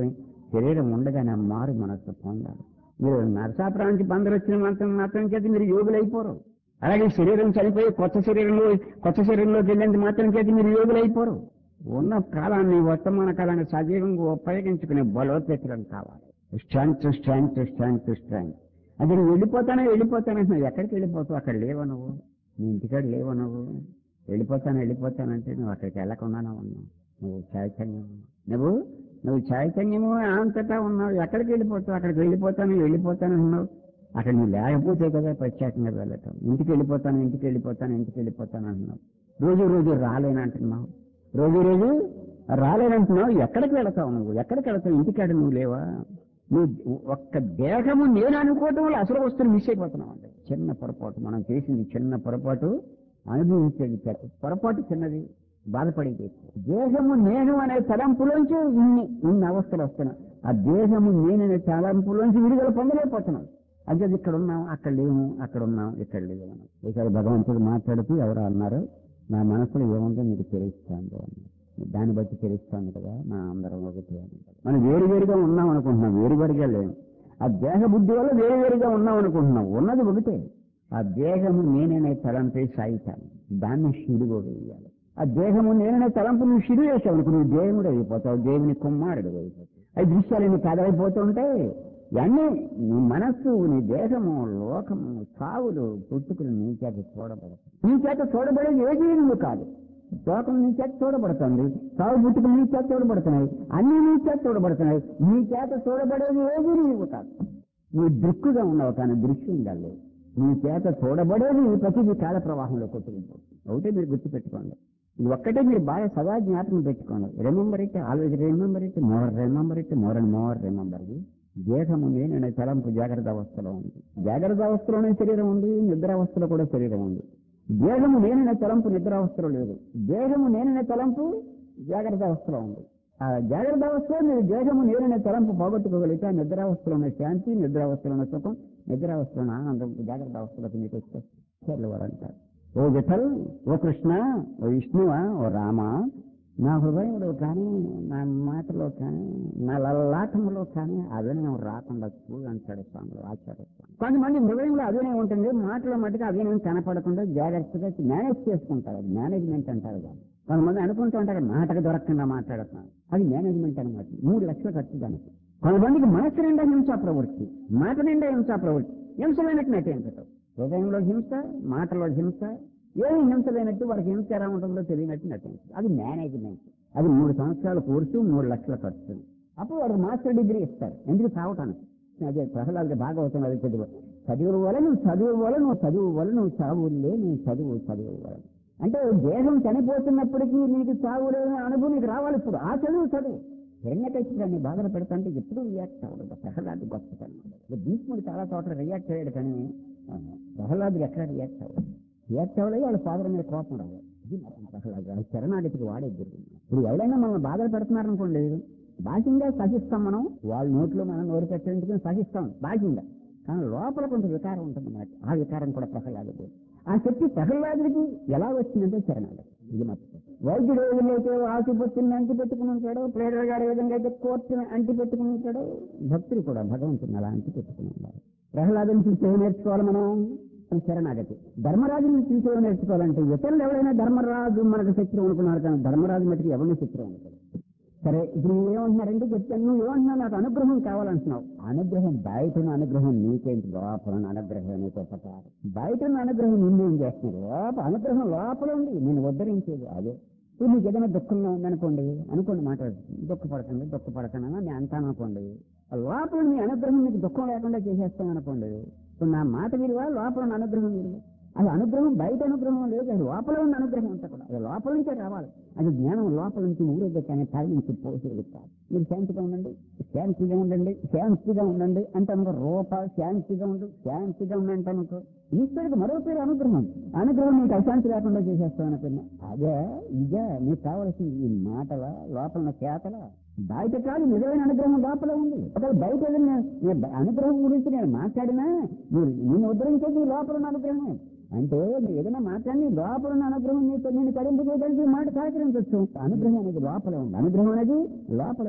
శరీరం ఉండగానే ఆ మారు మనస్సు పొందాలి మీరు నరసాపురానికి బందరు వచ్చిన మాత్రం మాత్రం చేత మీరు యోగులు అయిపోరు అలాగే శరీరం చనిపోయి కొత్త శరీరంలో కొత్త శరీరంలోకి వెళ్ళేందుకు మాత్రం చేత మీరు యోగులు అయిపోరు ఉన్న కాలాన్ని వర్తమాన కాలాన్ని సజీవంగా ఉపయోగించుకునే బలోపేతం కావాలి స్ట్రెంగ్త్ స్ట్రెంగ్త్ స్ట్రెంగ్త్ స్ట్రెంగ్త్ అది నువ్వు వెళ్ళిపోతానే వెళ్ళిపోతానంటున్నావు ఎక్కడికి వెళ్ళిపోతావు అక్కడ లేవు నువ్వు నీ ఇంటికాడ లేవు నువ్వు వెళ్ళిపోతాను వెళ్ళిపోతానంటే నువ్వు అక్కడికి వెళ్ళకుండానే ఉన్నావు నువ్వు చైతన్యం నువ్వు నువ్వు చైతన్యము అంతటా ఉన్నావు ఎక్కడికి వెళ్ళిపోతావు అక్కడికి వెళ్ళిపోతాను వెళ్ళిపోతాను అన్నావు అక్కడ నువ్వు లేకపోతే కదా ప్రత్యేకంగా వెళ్ళటం ఇంటికి వెళ్ళిపోతాను ఇంటికి వెళ్ళిపోతాను ఇంటికి వెళ్ళిపోతాను అంటున్నావు రోజు రోజు రాలేనంటున్నావు రోజు రోజు రాలేనంటున్నావు ఎక్కడికి వెళతావు నువ్వు ఎక్కడికి వెళతావు ఇంటికాడ నువ్వు లేవా నువ్వు ఒక్క దేహము నేను అనుకోవటం వల్ల అసలు వస్తువులు మిస్ అయిపోతున్నావు అంటే చిన్న పొరపాటు మనం చేసింది చిన్న పొరపాటు అనుభవించేది పెద్ద. పొరపాటు చిన్నది బాధపడేది ఎక్కువ. దేహము నేను అనే తలంపులోంచి ఇన్ని ఇన్ని అవస్థలు వస్తున్నాయి ఆ దేహము నేననే తలంపులోంచి విడుదల పొందలేకపోతున్నాం అంటే ఇక్కడ ఉన్నాం అక్కడ లేము అక్కడ ఉన్నాం ఇక్కడ లేవు అన్నాం. ఒకసారి భగవంతుడు మాట్లాడుతూ ఎవరో అన్నారు నా మనసులో ఏముందో మీకు తెలుస్తాను అన్నారు దాన్ని బట్టి తెలుస్తాను కదా నా అందరం ఒకటి అని మనం వేరువేరుగా ఉన్నాం అనుకుంటున్నాం వేరువేరుగా లేము ఆ దేహ బుద్ధి వల్ల వేరువేరుగా ఉన్నాం అనుకుంటున్నాం ఉన్నది ఒకటే ఆ దేహము నేననే తలంపై సాయితాను దాన్ని షిడుగు వేయాలి ఆ దేహము నేననే తలంపు నువ్వు షిడు వేసావు అనుకో నువ్వు దేవుడు అయిపోతావు దేవుని కుమారుడు అయిపోతావు అవి దృశ్యాలు కదలైపోతుంటాయి ఇవన్నీ నీ మనస్సు నీ దేహము లోకము సావులు పుట్టుకులు నీ చేత చూడబడతాయి నీ చేత చూడబడేది ఏ జీవులు కాదు లోకం నీ చేత చూడబడుతుంది సాగు పుట్టుకులు నీ చేత చూడబడుతున్నాయి అన్ని నీ చేత చూడబడుతున్నాయి నీ చేత చూడబడేది ఏది నీవు కాదు నువ్వు దృక్కుగా ఉన్నావు కానీ దృశ్యం కాదు నీ చేత చూడబడేది ప్రతిదీ కాల ప్రవాహంలో కొట్టుకుపోతుంది ఒకటే మీరు గుర్తుపెట్టుకోండి ఇది ఒక్కటే మీరు బాగా సదా జ్ఞాపకం పెట్టుకోండి remember it always remember it more remember it more and more remember దేహము నేననే తలంపు జాగ్రత్త అవస్థలో ఉంది జాగ్రత్త అవస్థలోనే శరీరం ఉంది నిద్ర అవస్థలో కూడా శరీరం ఉంది దేహము నేననే తలంపు నిద్ర అవస్థలో లేదు దేహము నేననే తలంపు జాగ్రత్త అవస్థలో ఉంది ఆ జాగ్రత్త అవస్థలో మీరు దేహము నేననే తలంపు పోగొట్టుకోగలిగితే ఆ నిద్రావస్థలోనే శాంతి నిద్రావస్థలోనే సుఖం నిద్రావస్థలోనే ఆనందం జాగ్రత్త అవస్థలోకి మీకు వచ్చే వారు అంటారు ఓ విఠల్ ఓ కృష్ణ ఓ విష్ణువా ఓ రామ నా హృదయంలో కానీ నా మాటలో కానీ నా లల్లాటంలో కానీ అభినయం రాకుండా చూడు అంటాడు స్వాములు ఆచార్య స్వామి కొంతమంది హృదయంలో అభినయం ఉంటుంది మాటల మటుకు అభినయం కనపడకుండా జాగ్రత్తగా మేనేజ్ చేసుకుంటారు అది మేనేజ్మెంట్ అంటారు దాన్ని కొంతమంది అనుకుంటూ ఉంటారు మాటకు దొరకకుండా మాట్లాడుతున్నారు అది మేనేజ్మెంట్ అనమాట మూడు లక్షలు ఖర్చు దానికి కొంతమందికి మనసు నిండా హింసా ప్రవృత్తి మాట నిండా హింసా ప్రవృత్తి హింసలేనట్టు నటించటం హృదయంలో హింస మాటలో హింస ఏమి హింస లేనట్టు వారికి హింస ఎలా ఉంటుందో తెలియనట్టు నటించదు అది మేనేజ్మెంట్ అది మూడు సంవత్సరాల కోర్సు మూడు లక్షల ఖర్చు అప్పుడు వాడు మాస్టర్ డిగ్రీ ఇస్తారు ఎందుకు చావటానికి అదే ప్రహ్లాద భాగవతం అది చదువు చదువు వల్ల నువ్వు చదువు వల్ల నువ్వు చదువు వల్ల నువ్వు చావులే నువ్వు చదువు చదువు వల్ల అంటే దేహం చనిపోతున్నప్పటికీ నీకు చావు లేని అనుభవం నీకు రావాలి ఇప్పుడు ఆ చదువు చదువు హిరణ్యకృష్ణుడిని బాధలు పెడతాంటే ఎప్పుడు రియాక్ట్ అవ్వదు ప్రహ్లాదు గొప్పతనం భీష్ముడు చాలా చోట్ల రియాక్ట్ అయ్యాడు కానీ ఆ, ప్రహ్లాదుడు ఎక్కడ రియాక్ట్ అవ్వదు రియాక్ట్ అవ్వలేదు వాళ్ళ ఫాదర్ మీద కోపం రాదు ఇది మాత్రం ప్రహ్లాదు అది శరణాగతికి వాడే జరిగింది ఇప్పుడు ఎవరైనా మనల్ని బాధలు పెడుతున్నారనుకోండి బాహ్యంగా సహిస్తాం మనం వాళ్ళ నోట్లో మనం నోరు పెట్టేందుకు సహిస్తాం బాహ్యంగా కానీ లోపల కొంత వికారం ఉంటుంది మనకి ఆ వికారం కూడా ప్రహ్లాదుడు ఆ శక్తి ప్రహ్లాదుడికి ఎలా వచ్చిందంటే శరణాగతి ఇది మాత్రం వైద్యుడు ఏ విధంగా అయితే ఆసుపత్రిని అంటి పెట్టుకుని ఉంటాడో ప్లేడర్ గారు ఏ విధంగా అయితే కోర్టుని అంటి పెట్టుకుని ఉంటాడో భక్తులు కూడా భగవంతుని అలా అంటి పెట్టుకుని ఉన్నారు ప్రహ్లాదుని చూసి ఏం నేర్చుకోవాలి మనం శరణాగతి ధర్మరాజుని చూసి ఏం నేర్చుకోవాలంటే ఇతరులు ఎవరైనా ధర్మరాజు మనకు శత్రువు అనుకున్నారు కానీ ధర్మరాజు మటుకు ఎవరిని శత్రువు అనుకోలేదు సరే ఇప్పుడు నువ్వు ఏమంటున్నారంటే చెప్తాను నువ్వు ఏమంటున్నావు నాకు అనుగ్రహం కావాలంటున్నావు అనుగ్రహం బయట ఉన్న అనుగ్రహం నీకేంటి లోపల ఉన్న అనుగ్రహం నీకు ఉపకారం బయట ఉన్న అనుగ్రహం నిన్ను ఏం చేస్తున్నారు లోపల అనుగ్రహం లోపల ఉంది నేను ఉద్ధరించేది అదే ఇప్పుడు నీకు ఏదైనా దుఃఖంగా ఉందనుకోండి అనుకోండి మాట దుఃఖపడకండి దుఃఖపడకండి అని నేను అంటాను అనుకోండి ఆ లోపల నీ అనుగ్రహం నీకు దుఃఖం లేకుండా చేసేస్తాను అనుకోండి ఇప్పుడు నా మాట విలువ లోపల ఉన్న అనుగ్రహం విలువ అది అనుగ్రహం బయట అనుగ్రహం లేదు అది లోపల ఉన్న అనుగ్రహం అంతా కూడా అది లోపల నుంచే రావాలి అది జ్ఞానం లోపల నుంచి ఊరేగే కానీ పై నుంచి పోసేది కాదు మీరు శాంతిగా ఉండండి శాంతిగా ఉండండి శాంతిగా ఉండండి అంటే అనుకో రూప శాంతిగా ఉండు శాంతిగా ఉండండి అనుకో ఈశ్వరుడికి మరో పేరు అనుగ్రహం అనుగ్రహం నీకు అశాంతి లేకుండా చేసేస్తావు అనుకున్నా అదే ఇదే నీకు కావలసింది ఈ మాటల లోపల ఉన్న చేతల బయట కాదు నిజమైన అనుగ్రహం లోపల ఉంది ఒకవేళ బయట ఏదైనా నేను బ- అనుగ్రహం గురించి నేను మాట్లాడినా నువ్వు నిన్ను ఉద్ధరించేది నీ లోపల ఉన్న అనుగ్రహమే అంటే నువ్వు ఏదైనా మాట్లాడి నీ లోపల ఉన్న అనుగ్రహం నీతో నేను కడింపు చేయడానికి ఈ మాట సహకరించవచ్చు అనుగ్రహం అనేది లోపల ఉంది అనుగ్రహం అనేది లోపల ఉంది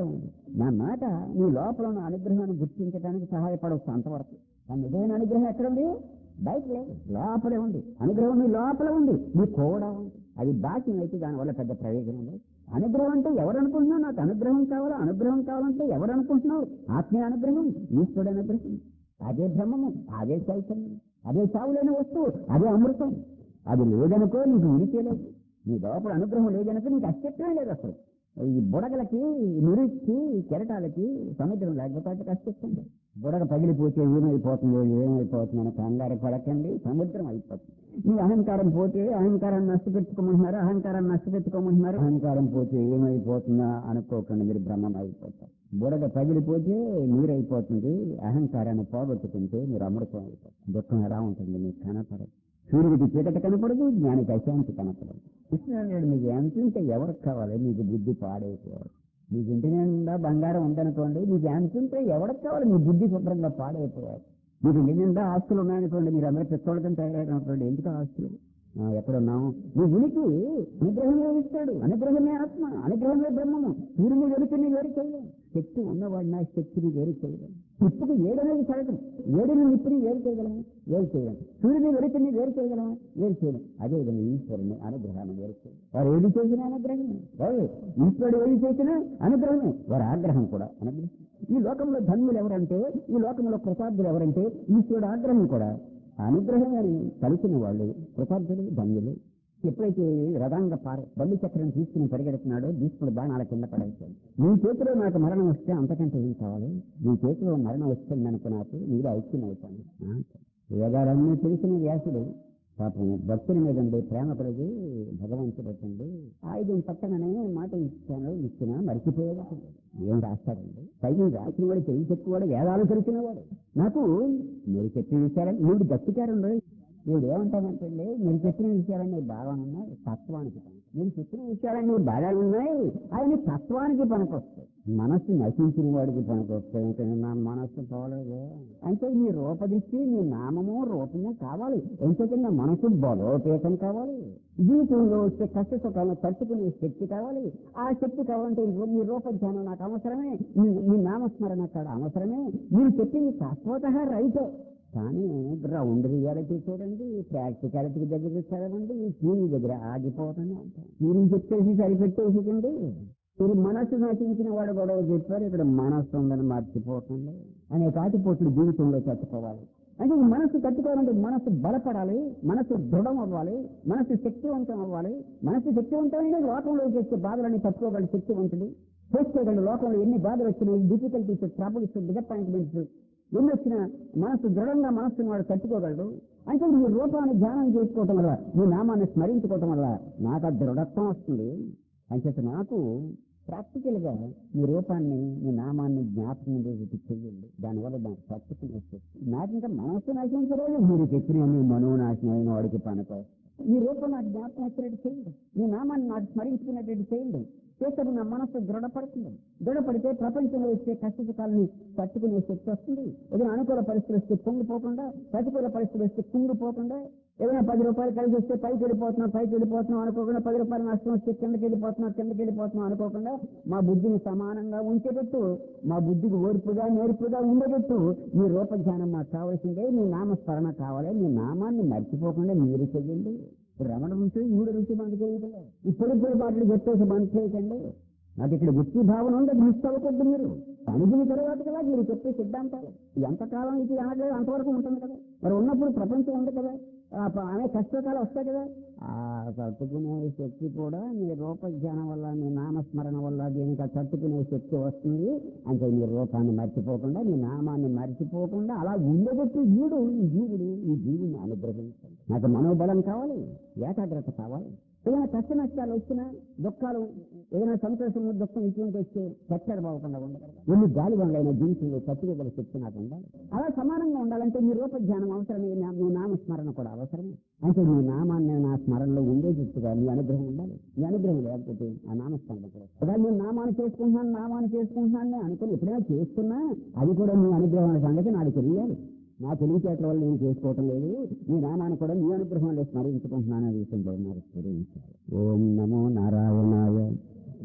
నా మాట నీ లోపల ఉన్న అనుగ్రహాన్ని గుర్తించడానికి సహాయపడవచ్చు అంతవరకు ఆ నిజమైన అనుగ్రహం ఎక్కడుంది బయట లేదు లోపలే ఉంది అనుగ్రహం నీ లోపల ఉంది నీ కూడా ఉంది అది బాక్యం అయితే దానివల్ల పెద్ద ప్రయోజనం లేదు అనుగ్రహం అంటే ఎవరు అనుకుంటున్నావు నాకు అనుగ్రహం కావాలా అనుగ్రహం కావాలంటే ఎవరు అనుకుంటున్నావు ఆత్మీయ అనుగ్రహం ఈశ్వరుడు అనుగ్రహం అదే బ్రహ్మము అదే చైతన్యం అదే చావులేని వస్తువు అదే అమృతం అది లేదనుకో నీకు ఉనికి లేదు నీ లోపల అనుగ్రహం లేదనుకో నీకు అస్తిత్వమే లేదు అసలు ఈ బుడగలకి నురికి కెరటాలకి సముద్రం లేకపోతే అస్తిత్వం లేదు బుడగ పగిలిపోతే ఏమైపోతుంది ఏమైపోతుంది అని కంగారు పడకండి సముద్రం అయిపోతుంది ఈ అహంకారం పోతే అహంకారాన్ని నష్టపెట్టుకోమంటున్నారు అహంకారాన్ని నష్టపెట్టుకోమంటున్నారు అహంకారం పోతే ఏమైపోతుందా అనుకోకండి మీరు బ్రహ్మం అయిపోతారు బుడగ పగిలిపోతే నీరైపోతుంది అహంకారాన్ని పోగొట్టుకుంటే మీరు అమృతం అయిపోతుంది దుఃఖం ఎలా ఉంటుంది మీకు కనపడదు సూర్యుడికి చీకటి కనపడదు జ్ఞానికి అశాంతి కనపడదు కృష్ణుడు మీకు ఎంత ఉంటే ఎవరికి కావాలి మీకు బుద్ధి పాడైపోవాలి మీకు ఇంటి నిండా బంగారం ఉందనుకోండి మీకు ఎంత ఉంటే ఎవరికి కావాలి మీ బుద్ధి శుభ్రంగా పాడైపోవాలి మీకు ఇంటి నిండా ఆస్తులు ఉన్నాయనుకోండి మీరు అందరూ పెద్దోళ్ళకని తయారైనటువంటి ఎందుకు ఆస్తులు ఆ, ఎక్కడున్నాం నీ ఉనికి అనుగ్రహమే ఇస్తాడు అనుగ్రహమే ఆత్మ అనుగ్రహమే బ్రహ్మము సూర్యుని వెలుతుని వేరు చేయలేం శక్తి ఉన్నవాడిన శక్తిని వేరు చేయలేం నిప్పుకి ఏడనేది సగం ఏడుని నిప్పుని వేరు చేయగలమా వేరు చేయలేం సూర్యుని వెలుతుని వేరు చేయగలమా వేరు చేయలేం అదే విధంగా ఈశ్వరుని అనుగ్రహాన్ని వేరు చేయలేం వారు ఏది చేసినా అనుగ్రహమే వారు ఈశ్వరుడు ఏది చేసినా అనుగ్రహమే వారి ఆగ్రహం కూడా అనుగ్రహం ఈ లోకంలో ధన్యులు ఎవరంటే ఈ లోకంలో కృతార్థులు ఎవరంటే ఈశ్వరుడు ఆగ్రహం కూడా అనుగ్రహం అని కలిసిన వాళ్ళు కృతజ్ఞులు ధన్యులు ఎప్పుడైతే రథంగా పార బల్లి చక్రం తీసుకుని పరిగెడుతున్నాడో భీష్ముడు బాణాల కింద పడేశాడు నీ చేతిలో నాకు మరణం వస్తే అంతకంటే ఏం కావాలి నీ చేతిలో మరణం వస్తుంది అనుకో నాకు నీలో ఐక్యం అవుతాను ఆ, వేదాలన్నీ తెలిసిన వ్యాసుడు పాపం భక్తుని మీద ఉండే ప్రేమ కలిగి భగవంతుడు వచ్చింది ఆయుధం పట్టననే మాట ఇచ్చాను ఇచ్చినా మర్చిపోయేది ఏం రాస్తాడండి పైన రాసిన వాడు తెలివి చెప్పువాడు వేదాలు తెలిసిన వాడు నాకు మీరు చెప్పిన విషయాలని మీరు గట్టికారంలో మీరు ఏమంటామంటే మీరు చెప్పిన విషయాలన్నీ బాగా ఉన్నాయి తత్వానికి పనికి. మీరు చెప్పిన విషయాలన్నీ బాగా ఉన్నాయి ఆయన తత్వానికి పనికొస్తాయి మనస్సు నశించిన వాడికి పనికొస్తాయి ఇంకా నా మనస్సు పోలేదు అంటే మీ రూపదృష్టి మీ నామము రూపము కావాలి ఎందుకంటే నా మనసు బలోపేతం కావాలి జీవితంలో వచ్చే కష్ట సుఖాలను తట్టుకునే శక్తి కావాలి ఆ శక్తి కావాలంటే ఇదిగో మీ రూపధ్యానం నాకు అవసరమే మీ- మీ నామస్మరణ అక్కడ అవసరమే మీరు చెప్పింది తత్వత రైతే కానీ గ్రౌండ్ రియాలిటీ చూడండి ప్రాక్టికాలిటీ దగ్గర చదవండి థియరీ దగ్గర ఆగిపోతుంది థియరీ చెప్పేసి సరిపెట్టేసింది మీరు మనస్సు నటించిన వాడు గొడవ చెప్పారు ఇక్కడ మనస్సు ఉందని మర్చిపోతుంది అనే కాటిపోట్లు జీవితంలో చచ్చిపోవాలి అంటే ఈ మనస్సు తట్టుకోవాలంటే మనస్సు బలపడాలి మనస్సు దృఢం అవ్వాలి మనస్సు శక్తివంతం అవ్వాలి మనస్సు శక్తివంతమైన లోకంలో వచ్చే బాధలని తట్టుకోగల శక్తివంతుడు చేసుకోగలడు లోకంలో ఎన్ని బాధలు వచ్చినాయి డిఫికల్టీస్ ట్రబుల్స్ డిసప్పాయింట్మెంట్స్ ఎన్ని వచ్చినా మనస్సు దృఢంగా మనస్సును వాడు తట్టుకోగలడు అంటే ఈ రూపాన్ని ధ్యానం చేసుకోవటం వల్ల ఈ నామాన్ని స్మరించుకోవటం వల్ల నాకు ఆ దృఢత్వం వస్తుంది అంచేత నాకు ప్రాక్టికల్ గా ఈ రూపాన్ని ఈ నామాన్ని జ్ఞాపకం చేసి చెయ్యండి దానివల్ల దానికి తట్టుకుని వస్తుంది నాకు ఇంకా మనస్సు నశించలేదు మీరు చెప్పిన మీ మనోనాశనం అయిన వాడికి పనుకో ఈ రూపం నాకు జ్ఞాపకం వచ్చినట్టు చేయండి మీ నామాన్ని నాకు స్మరించుకున్నట్టు చేయండి చేసేది నా మనస్సు దృఢపడుతుంది దృఢపడితే ప్రపంచంలో వచ్చే కష్ట సుఖాలని తట్టుకునే శక్తి వస్తుంది ఏదైనా అనుకూల పరిస్థితులు వస్తే పొంగిపోకుండా ప్రతికూల పరిస్థితులు వస్తే కుంగిపోకుండా ఏదైనా పది రూపాయలు కలిసి వస్తే పైకి వెళ్ళిపోతున్నాం పైకి వెళ్ళిపోతున్నాం అనుకోకుండా పది రూపాయలు నష్టం వస్తే కిందకి వెళ్ళిపోతున్నాం కిందకి వెళ్ళిపోతున్నాం అనుకోకుండా మా బుద్ధిని సమానంగా ఉంచేటట్టు మా బుద్ధికి ఓర్పుగా నేర్పుగా ఉండేటట్టు మీ రూపధ్యానం మాకు కావాల్సిందే మీ నామస్మరణ కావాలి మీ నామాన్ని మర్చిపోకుండా మీరు చెయ్యండి రమణ రుచి ఈవిడ రుచి మనకు తెలియదు ఇప్పుడు ఇప్పుడు మాటలు చెప్పేసి మనసు చేయకండి నాకు ఇక్కడ వృత్తి భావన ఉంది అది మిస్ అవ్వకూడదు మీరు అనుభవం తర్వాత కదా మీరు చెప్పే సిద్ధాంతాలు ఎంతకాలం ఇది అనట్లేదు అంతవరకు ఉంటుంది కదా మరి ఉన్నప్పుడు ప్రపంచం ఉంది కదా ఆ ప- అనేక కష్టకాలు వస్తాయి కదా ఆ తట్టుకునే శక్తి కూడా మీ రూపజ్ఞానం వల్ల మీ నామస్మరణ వల్ల దీనికి ఆ తట్టుకునే శక్తి వస్తుంది అంటే మీ రూపాన్ని మర్చిపోకుండా మీ నామాన్ని మర్చిపోకుండా అలా ఉండేటట్టు వీడు ఈ జీవుడు ఈ జీవుని అనుగ్రహించండి నాకు మనోబలం కావాలి ఏకాగ్రత కావాలి ఏదైనా కష్ట నష్టాలు వచ్చినా దుఃఖాలు ఏదైనా సంతోషం దుఃఖం ఇటువంటి వచ్చి చచ్చడ పోకుండా ఉండగలగాలి ఎన్ని గాలి వండైన జీవితంలో తట్టుకోగల శక్తి నాకు ఉండాలి అలా సమానంగా ఉండాలంటే మీ రూప ధ్యానం అవసరమే నా- మీ నామస్మరణ కూడా అవసరమే అంటే మీ నామాన్ని నా స్మరణలో ఉండేటట్టుగా మీ అనుగ్రహం ఉండాలి మీ అనుగ్రహం లేకపోతే ఆ నామస్మరణ కూడా అలా నేను నామాన్ని చేసుకుంటున్నాను నామాన్ని చేసుకుంటున్నాను అని అనుకుని ఎప్పుడైనా చేస్తున్నా అది కూడా మీ అనుగ్రహం సంగతి నాకు తెలియాలి నా తెలివితేటల వల్ల నేను చేసుకోవటం లేదు మీ నామాన్ని కూడా మీ అనుగ్రహంలో స్మరించుకుంటున్నాను అనే విషయంలో ఉన్నారు స్మరించాలి ఓం నమో నారాయణాయ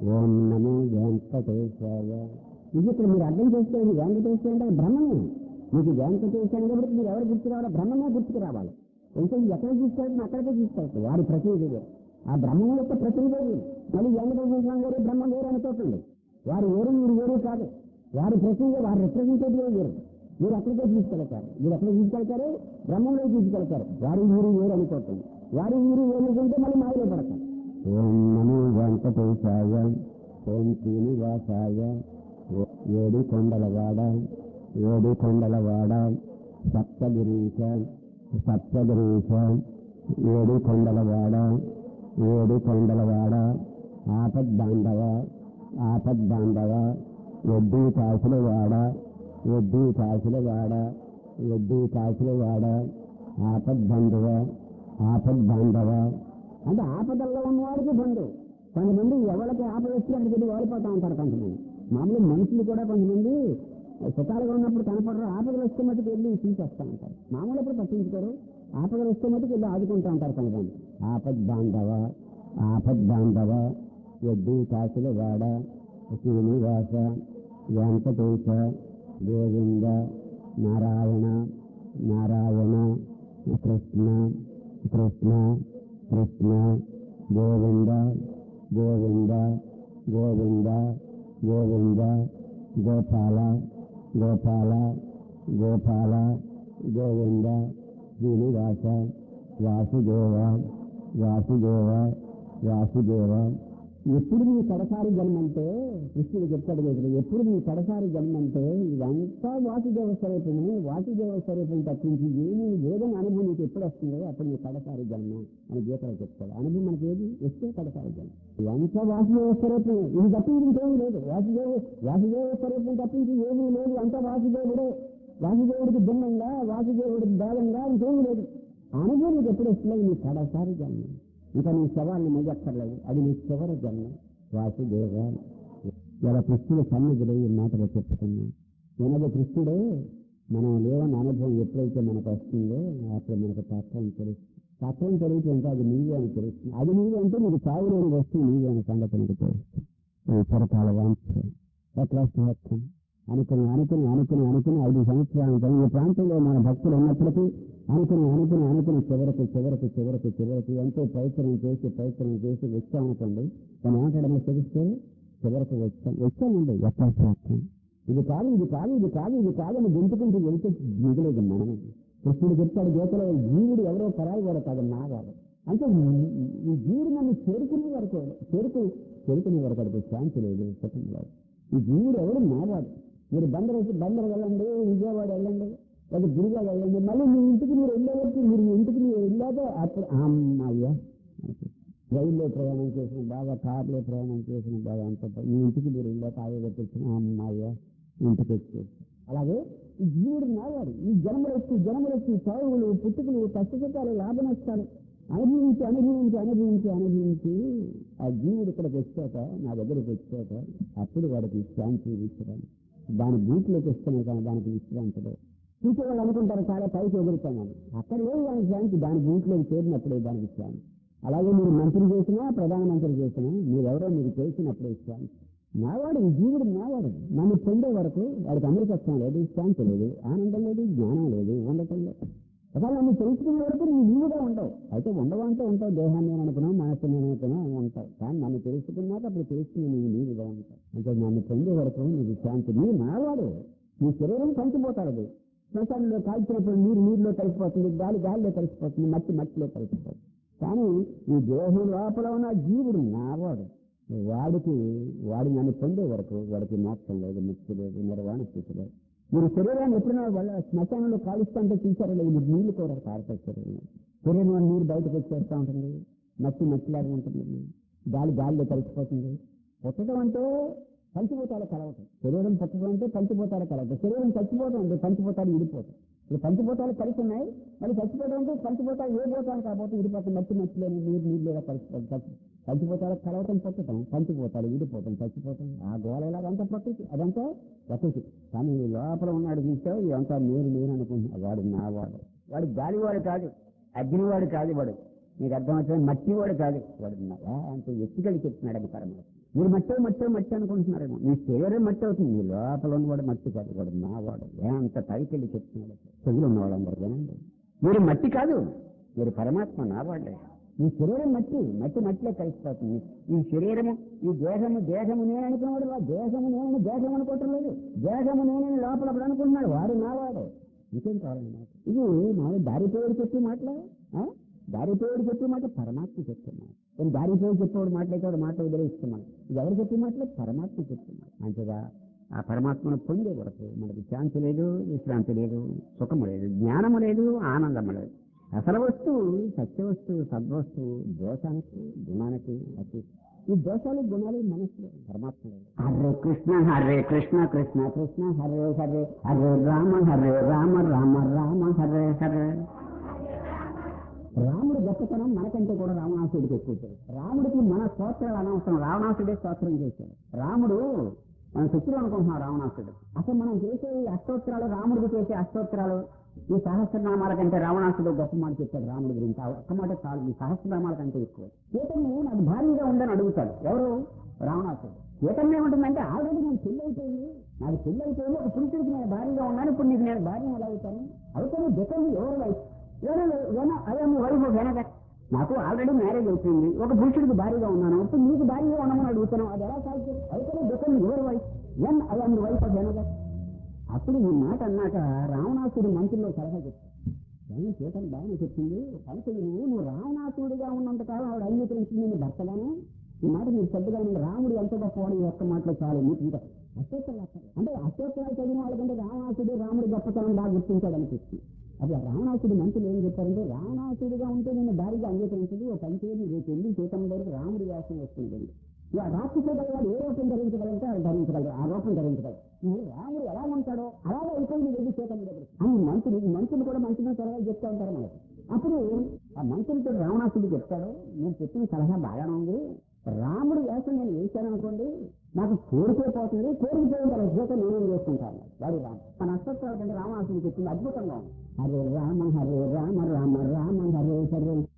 ఓం నమో వెంకటేశాయ ఇది ఇక్కడ మీరు అర్థం చేసుకోండి వెంకటేశ్వర అంటే బ్రహ్మమే మీకు వెంకటేశ్వర కాబట్టి మీరు ఎవరు గుర్తు రావాలి బ్రహ్మమే గుర్తుకు రావాలి ఎందుకంటే ఎక్కడ తీసుకెళ్తున్నా అక్కడికే తీసుకెళ్తారు వారి ప్రతినిధి వేరు. ఆ బ్రహ్మం యొక్క ప్రతినిధి వేరు. మళ్ళీ వెంకటేశ్వర స్వామి వేరు బ్రహ్మం వేరు అనుకోకండి వారు వేరు మీరు వేరు కాదు వారి ప్రతినిధి వారి రిప్రజెంటేటివ్ వేరు మీరు అక్కడికే తీసుకెళ్తారు మీరు ఎక్కడ తీసుకెళ్తారు బ్రహ్మంలో తీసుకెళ్తారు వారి వీరు వేరు అనుకోకండి వారి వీరు వేరుకుంటే మళ్ళీ మాయలో పడతారు ఓం నమో వెంకటేశాయ ఓం శ్రీనివాసాయ ఓ- ఏడు కొండలవాడ ఏడు కొండలవాడ సప్తగిరీశ సప్తగిరీశ ఏడు కొండలవాడ ఏడు కొండలవాడ ఆపద్బాంధవ ఆపద్బాంధవ వడ్డీ కాసుల వాడ వడ్డీ కాసుల వాడ వడ్డీ కాసుల వాడ ఆపద్బంధువ ఆపద్బాంధవ అంటే ఆపదల్లో ఉన్నవాడికి బంధువు కొంతమంది ఎవరికి ఆపద వస్తే అక్కడికి వెళ్ళి ఓడిపోతా ఉంటారు కొంతమంది మామూలు మనుషులు కూడా కొంతమంది సుఖాలుగా ఉన్నప్పుడు కనపడరు ఆపదలు వస్తే మటుకు వెళ్ళి తీసేస్తూ ఉంటారు మామూలు అప్పుడు పట్టించుకోరు ఆపదలు వస్తే మటుకు వెళ్ళి ఆదుకుంటూ ఉంటారు కొంతమంది ఆపద్ బాంధవ ఆపద్ బాంధవ వడ్డీ కాసుల వాడ శ్రీనివాస వెంకటేశ గోవింద నారాయణ నారాయణ కృష్ణ కృష్ణ కృష్ణ గోవింద గోవింద గోవింద గోవింద గోపాల గోపాల గోపాల గోవింద శ్రీనివాస వాసుదేవ వాసుదేవ వాసుదేవ ఎప్పుడు నీ కడసారి జన్మంటే కృష్ణుడు చెప్తాడు కదా ఎప్పుడు నీ కడసారి జన్మంటే ఇదంతా వాసుదేవ స్వరూపమే వాసుదేవ స్వరూపం తప్పించి ఏమీ లేదని అనుభవం నీకు ఎప్పుడు వస్తుందో అప్పుడు నీ కడసారి జన్మ అని గీతలో చెప్తాడు అనుభవం మనకి ఏది వస్తే కడసారి జన్మ ఇదంతా వాసుదేవ స్వరూపమే ఇది తప్పించి ఇంకేమీ లేదు వాసుదేవ వాసుదేవ స్వరూపం తప్పించి ఏమీ లేదు అంతా వాసుదేవుడే వాసుదేవుడికి భిన్నంగా వాసుదేవుడికి భేదంగా ఇంకేమీ లేదు ఆ అనుభవం నీకు ఎప్పుడు వస్తుందో నీ కడసారి జన్మ ఇంకా నీ శవాన్ని మొయ్యక్కర్లేదు అది నీ చివరి జన్మ వాసుదేవ ఇలా కృష్ణుడు సన్నిధిలో ఈ మాటలు చెప్పుకున్నాం ఎనభై కృష్ణుడే మనం లేవని అనుభవం ఎప్పుడైతే మనకు వస్తుందో అప్పుడు మనకు తత్వం తెలుస్తుంది తత్వం తెలియటంటే అది నీవే అని తెలుస్తుంది అది నీవే అంటే నీకు చావులేని వస్తువు నీవే అనే సంగతి నీకు తెలుస్తుంది ఈ చిరకాల వాంఛ ఎట్లా స్వార్థం అనుకుని అనుకుని అనుకుని అనుకుని ఐదు సంవత్సరాల క్రితం ఈ ప్రాంతంలో మన భక్తులు ఉన్నప్పటికీ అనుకుని అనుకుని అనుకుని చివరికి చివరికి చివరికి చివరికి ఎంతో ప్రయత్నం చేసి ప్రయత్నం చేసి వచ్చామనుకోండి దాని ఏమంటాడమో తెలిస్తే చివరికి వచ్చాం వచ్చామండి ఎట్లా స్వార్థం ఇది కాదు ఇది కాదు ఇది కాదు ఇది కాదని గెంతుకుంటూ వెళ్తే మిగిలేదు మనమే కృష్ణుడు చెప్తాడు గీతలో జీవుడు ఎవరో పరాయి వాడు కాదు నా వాడు అంటే ఈ- ఈ జీవుడు నన్ను చేరుకునే వరకు చేరుకు చేరుకునే వరకు అడిగి శాంతి లేదు సుఖం లేదు ఈ జీవుడు ఎవరు నావాడు మీరు బందర్ వచ్చి బందర్ వెళ్ళండి విజయవాడ వెళ్ళండి లేదా గిరిజాల వెళ్ళండి మళ్ళీ మీ ఇంటికి మీరు వెళ్ళేవరకు మీరు మీ ఇంటికి మీరు వెళ్ళాక అప్పుడు అమ్మాయ్య రైల్లో ప్రయాణం చేసిన బాగా కార్లో ప్రయాణం చేసిన బాగా అంత మీ ఇంటికి మీరు వెళ్ళాక ఆయోగ తెచ్చిన అమ్మాయ్య ఇంటికి వచ్చేసి అలాగే ఈ జీవుడు నావాడు ఈ జన్మలు వచ్చి జన్మలు వచ్చి చావులు పుట్టుకలు కష్టసుఖాలు లాభ నష్టాలు అనుభవించి అనుభవించి అనుభవించి అనుభవించి ఆ జీవుడు ఇక్కడికి వచ్చాక నా దగ్గరికి వచ్చాక అప్పుడు వాడికి శాంతి విశ్రాంతి దాని బూట్లోకి వస్తున్నాయి కానీ దానికి విశ్రాంతి లేదు చూసే వాళ్ళు అనుకుంటారు చాలా పైకి ఎగురుతామని అక్కడ లేదు దానికి శాంతి దాని బూట్లోకి చేరినప్పుడే దానికి శాంతి అలాగే మీరు మంత్రి చేసినా ప్రధానమంత్రి చేసినా మీరెవరో మీరు చేసినప్పుడే శాంతి నావాడు ఈ జీవుడు నావాడు నన్ను పొందే వరకు వాడికి అమృతత్వం లేదు శాంతి లేదు ఆనందం లేదు జ్ఞానం లేదు ఉండటం లేదు ఒకవేళ నన్ను తెలుసుకునే వరకు నీ నీవుగా ఉండవు అయితే ఉండవు అంటే ఉంటావు దేహాన్ని నేను అనుకున్నావు మనస్సు నేను అనుకున్నావు ఉంటావు కానీ నన్ను తెలుసుకున్నాక అప్పుడు తెలుసుకుని నీవు నీవుగా ఉంటావు అంటే నన్ను పొందే వరకు నీకు శాంతి నీ నావాడు నీ శరీరం కంచిపోతాడు శ్మశానంలో కాల్చినప్పుడు నీరు నీరులో కలిసిపోతుంది గాలి గాలిలో కలిసిపోతుంది మట్టి మట్టిలో కలిసిపోతుంది కానీ ఈ దేహం లోపల ఉన్న జీవుడు నావాడు వాడికి వాడి నన్ను పొందే వరకు వాడికి మోక్షం లేదు ముక్తి లేదు నిర్వాణ స్థితి లేదు మీరు శరీరాన్ని ఎప్పుడైనా వాళ్ళ శ్మశానంలో కాలుస్తుంటే చూసారో లేదు మీరు నీళ్లు కూడా కారుతారు శరీరం శరీరంలో నీరు బయటకు వచ్చేస్తూ ఉంటుంది మట్టి మట్టిలాగా ఉంటుంది గాలి గాలిలో కలిసిపోతుంది పుట్టడం అంటే పంచిపోతాడు కలవటం శరీరం పుట్టడం అంటే పంచిపోతాడు కలవటం శరీరం చచ్చిపోవడం అంటే పంచిపోతాడు విడిపోతాడు ఇప్పుడు పంచిపోతాలు కలిసి ఉన్నాయి మరి చచ్చిపోవడం అంటే పంచిపోతాడు ఏ పోతాను కాకపోతే విడిపోతాం మట్టి మట్టిలో నీరు నీళ్ళు కలిసిపోతాడు పంచిపోతాడు కలవటం పుట్టడం పంచిపోతాడు విడిపోతాం చచ్చిపోతాం ఆ గోళ అదంతా ప్రకృతి అదంతా ప్రకృతి కానీ ఈ లోపల ఉన్నాడు చూస్తే ఇదంతా నేను నేను అనుకుంటున్నా వాడు నా వాడు వాడు గాలివాడు కాదు అగ్నివాడు కాదు వాడు నీకు అర్థమవుతుంది మట్టివాడు కాదు వాడు నా- అంటే ఎత్తుకెళ్ళి చెప్తున్నాడు అని పరమాత్మ మీరు మట్టి మట్టి మట్టి అనుకుంటున్నారేమో మీ శరీరం మట్టి అవుతుంది మీ లోపల ఉన్నవాడు మట్టి కాదు వాడు మావాడు ఎంత పైకి వెళ్ళి చెప్తున్నాడు చెవులు ఉన్నవాళ్ళందరూ వినండి మీరు మట్టి కాదు మీరు పరమాత్మ నావాడే ఈ శరీరం మట్టి మట్టి మట్టిలో కలిసిపోతుంది ఈ శరీరము ఈ దేహము దేహము నేను అనుకున్నాడు వా- దేహము నేను దేహం అనుకోవటం లేదు దేహము నేనని లోపల ఒకడు అనుకుంటున్నాడు వాడు నావాడు ఇంకేం కావాలండి నాకు ఇది మామూలు దారిపోయాడు చెప్పి మాటలు ఆ? దారిపోయాడు చెప్పి మాట పరమాత్మ చెప్తున్నాడు నేను దారిపోయి చెప్పేవాడు మాట్లాడితే వాడు మాట వదిలేస్తున్నాను ఇది ఎవరు చెప్పి మాటలు పరమాత్మ చెప్తున్నాడు అంతేగా ఆ పరమాత్మను పొందే వరకు మనకి శాంతి లేదు విశ్రాంతి లేదు సుఖము లేదు జ్ఞానము లేదు ఆనందము లేదు అసలు వస్తువు సత్య వస్తువు సద్వస్తువు దోషానికి గుణానికి అతి ఈ దోషాలు గుణాలు మనసులో పరమాత్మ లేదు. హరే కృష్ణ హరే కృష్ణ కృష్ణ కృష్ణ హరే హరే హరే రామ హరే రామ రామ రామ హరే హరే రాముడు గొప్పతనం మనకంటే కూడా రావణాసుడికి ఎక్కువ తెలుసు. రాముడికి మన స్తోత్రాలు అనవసరం రావణాసుడే స్తోత్రం చేశాడు రాముడు మనం శత్రువు అనుకుంటున్నాం రావణాసుడు అసలు మనం చేసే ఈ అష్టోత్తరాలు రాముడికి చేసే అష్టోత్తరాలు ఈ సహస్రనామాల కంటే రావణాసుడు గొప్ప మాట చెప్పాడు రాముడి గురించి ఆ ఒక్క మాట చాలు ఈ సహస్రనామాల కంటే ఎక్కువ చైతన్యం నాకు భారీగా ఉందని అడుగుతాడు ఎవరు రావణాసుడు చైతన్యం ఏముంటుందంటే ఆల్రెడీ నేను పెళ్లి అయిపోయింది నాకు పెళ్లి అయిపోయింది ఒక పురుషుడికి నేను భారీగా ఉన్నాను ఇప్పుడు నీకు నేను భార్య ఎలా అవుతాను అవుతాను బికమ్ ఎవరు వైఫ్ అదే మీ వైఫ్ వెనక నాకు ఆల్రెడీ మ్యారేజ్ అయిపోయింది ఒక పురుషుడికి భారీగా ఉన్నాను ఇప్పుడు నీకు భారీగా ఉన్నామని అడుగుతాను అది ఎలా సాధ్యం అయితే become your wife and I am wife of వెనక అప్పుడు ఈ మాట అన్నాక రావణాసుడు మంత్రుల్లో సలహా చెప్పాడు ఏమీ చేతను బాగానే చెప్పింది కనుక నువ్వు నువ్వు రావణాసుడిగా ఉన్నంత కాలం ఆవిడ అంగీకరించింది నీ భర్తగానే ఈ మాట మీరు పెద్దగా ఉంది. రాముడు ఎంత గొప్పవాడు ఈ ఒక్క మాటలో చాలు మీకు ఇంకా అశోకరాలు అసలు. అంటే అశోకరాలు చదివిన వాళ్ళకంటే రావణాసుడు రాముడి గొప్పతనం బాగా గుర్తించాడు అనిపిస్తుంది అది ఆ రావణాసుడి మంత్రులు ఏం చెప్పారంటే రావణాసుడిగా ఉంటే నేను దారిగా అంగీకరించదు ఒక పంచేది రేపు వెళ్ళి చేతం దగ్గర రాముడి వేషం వస్తుంది ఇక రాక్షసుడు వాడు ఏ రూపం ధరించగలంటే అది ధరించగలరు ఆ రూపం ధరించగలరు నువ్వు రాముడు ఎలా ఉంటాడో అలాగే అయిపోయి నీ వెళ్ళి చేతం దగ్గర అని మంత్రులు ఈ మంత్రులు కూడా మంత్రులు సలహా చెప్తా ఉంటారు మనకి అప్పుడు ఆ మంత్రులతో రావణాసుడు చెప్తాడు నేను చెప్పిన సలహా బాగానే ఉంది రాముడు వేషం నేను వేశాను అనుకోండి నాకు కోరికే పోతుంది కోరిక పోయిన తర్వాత జీతం నేనేం చేసుకుంటాను వాడు రామ మన అస్వత్వాల కంటే రావణాసుడు చెప్పింది అద్భుతంగా ఉంది హరే రామ హరే రామ రామ రామ హరే హరే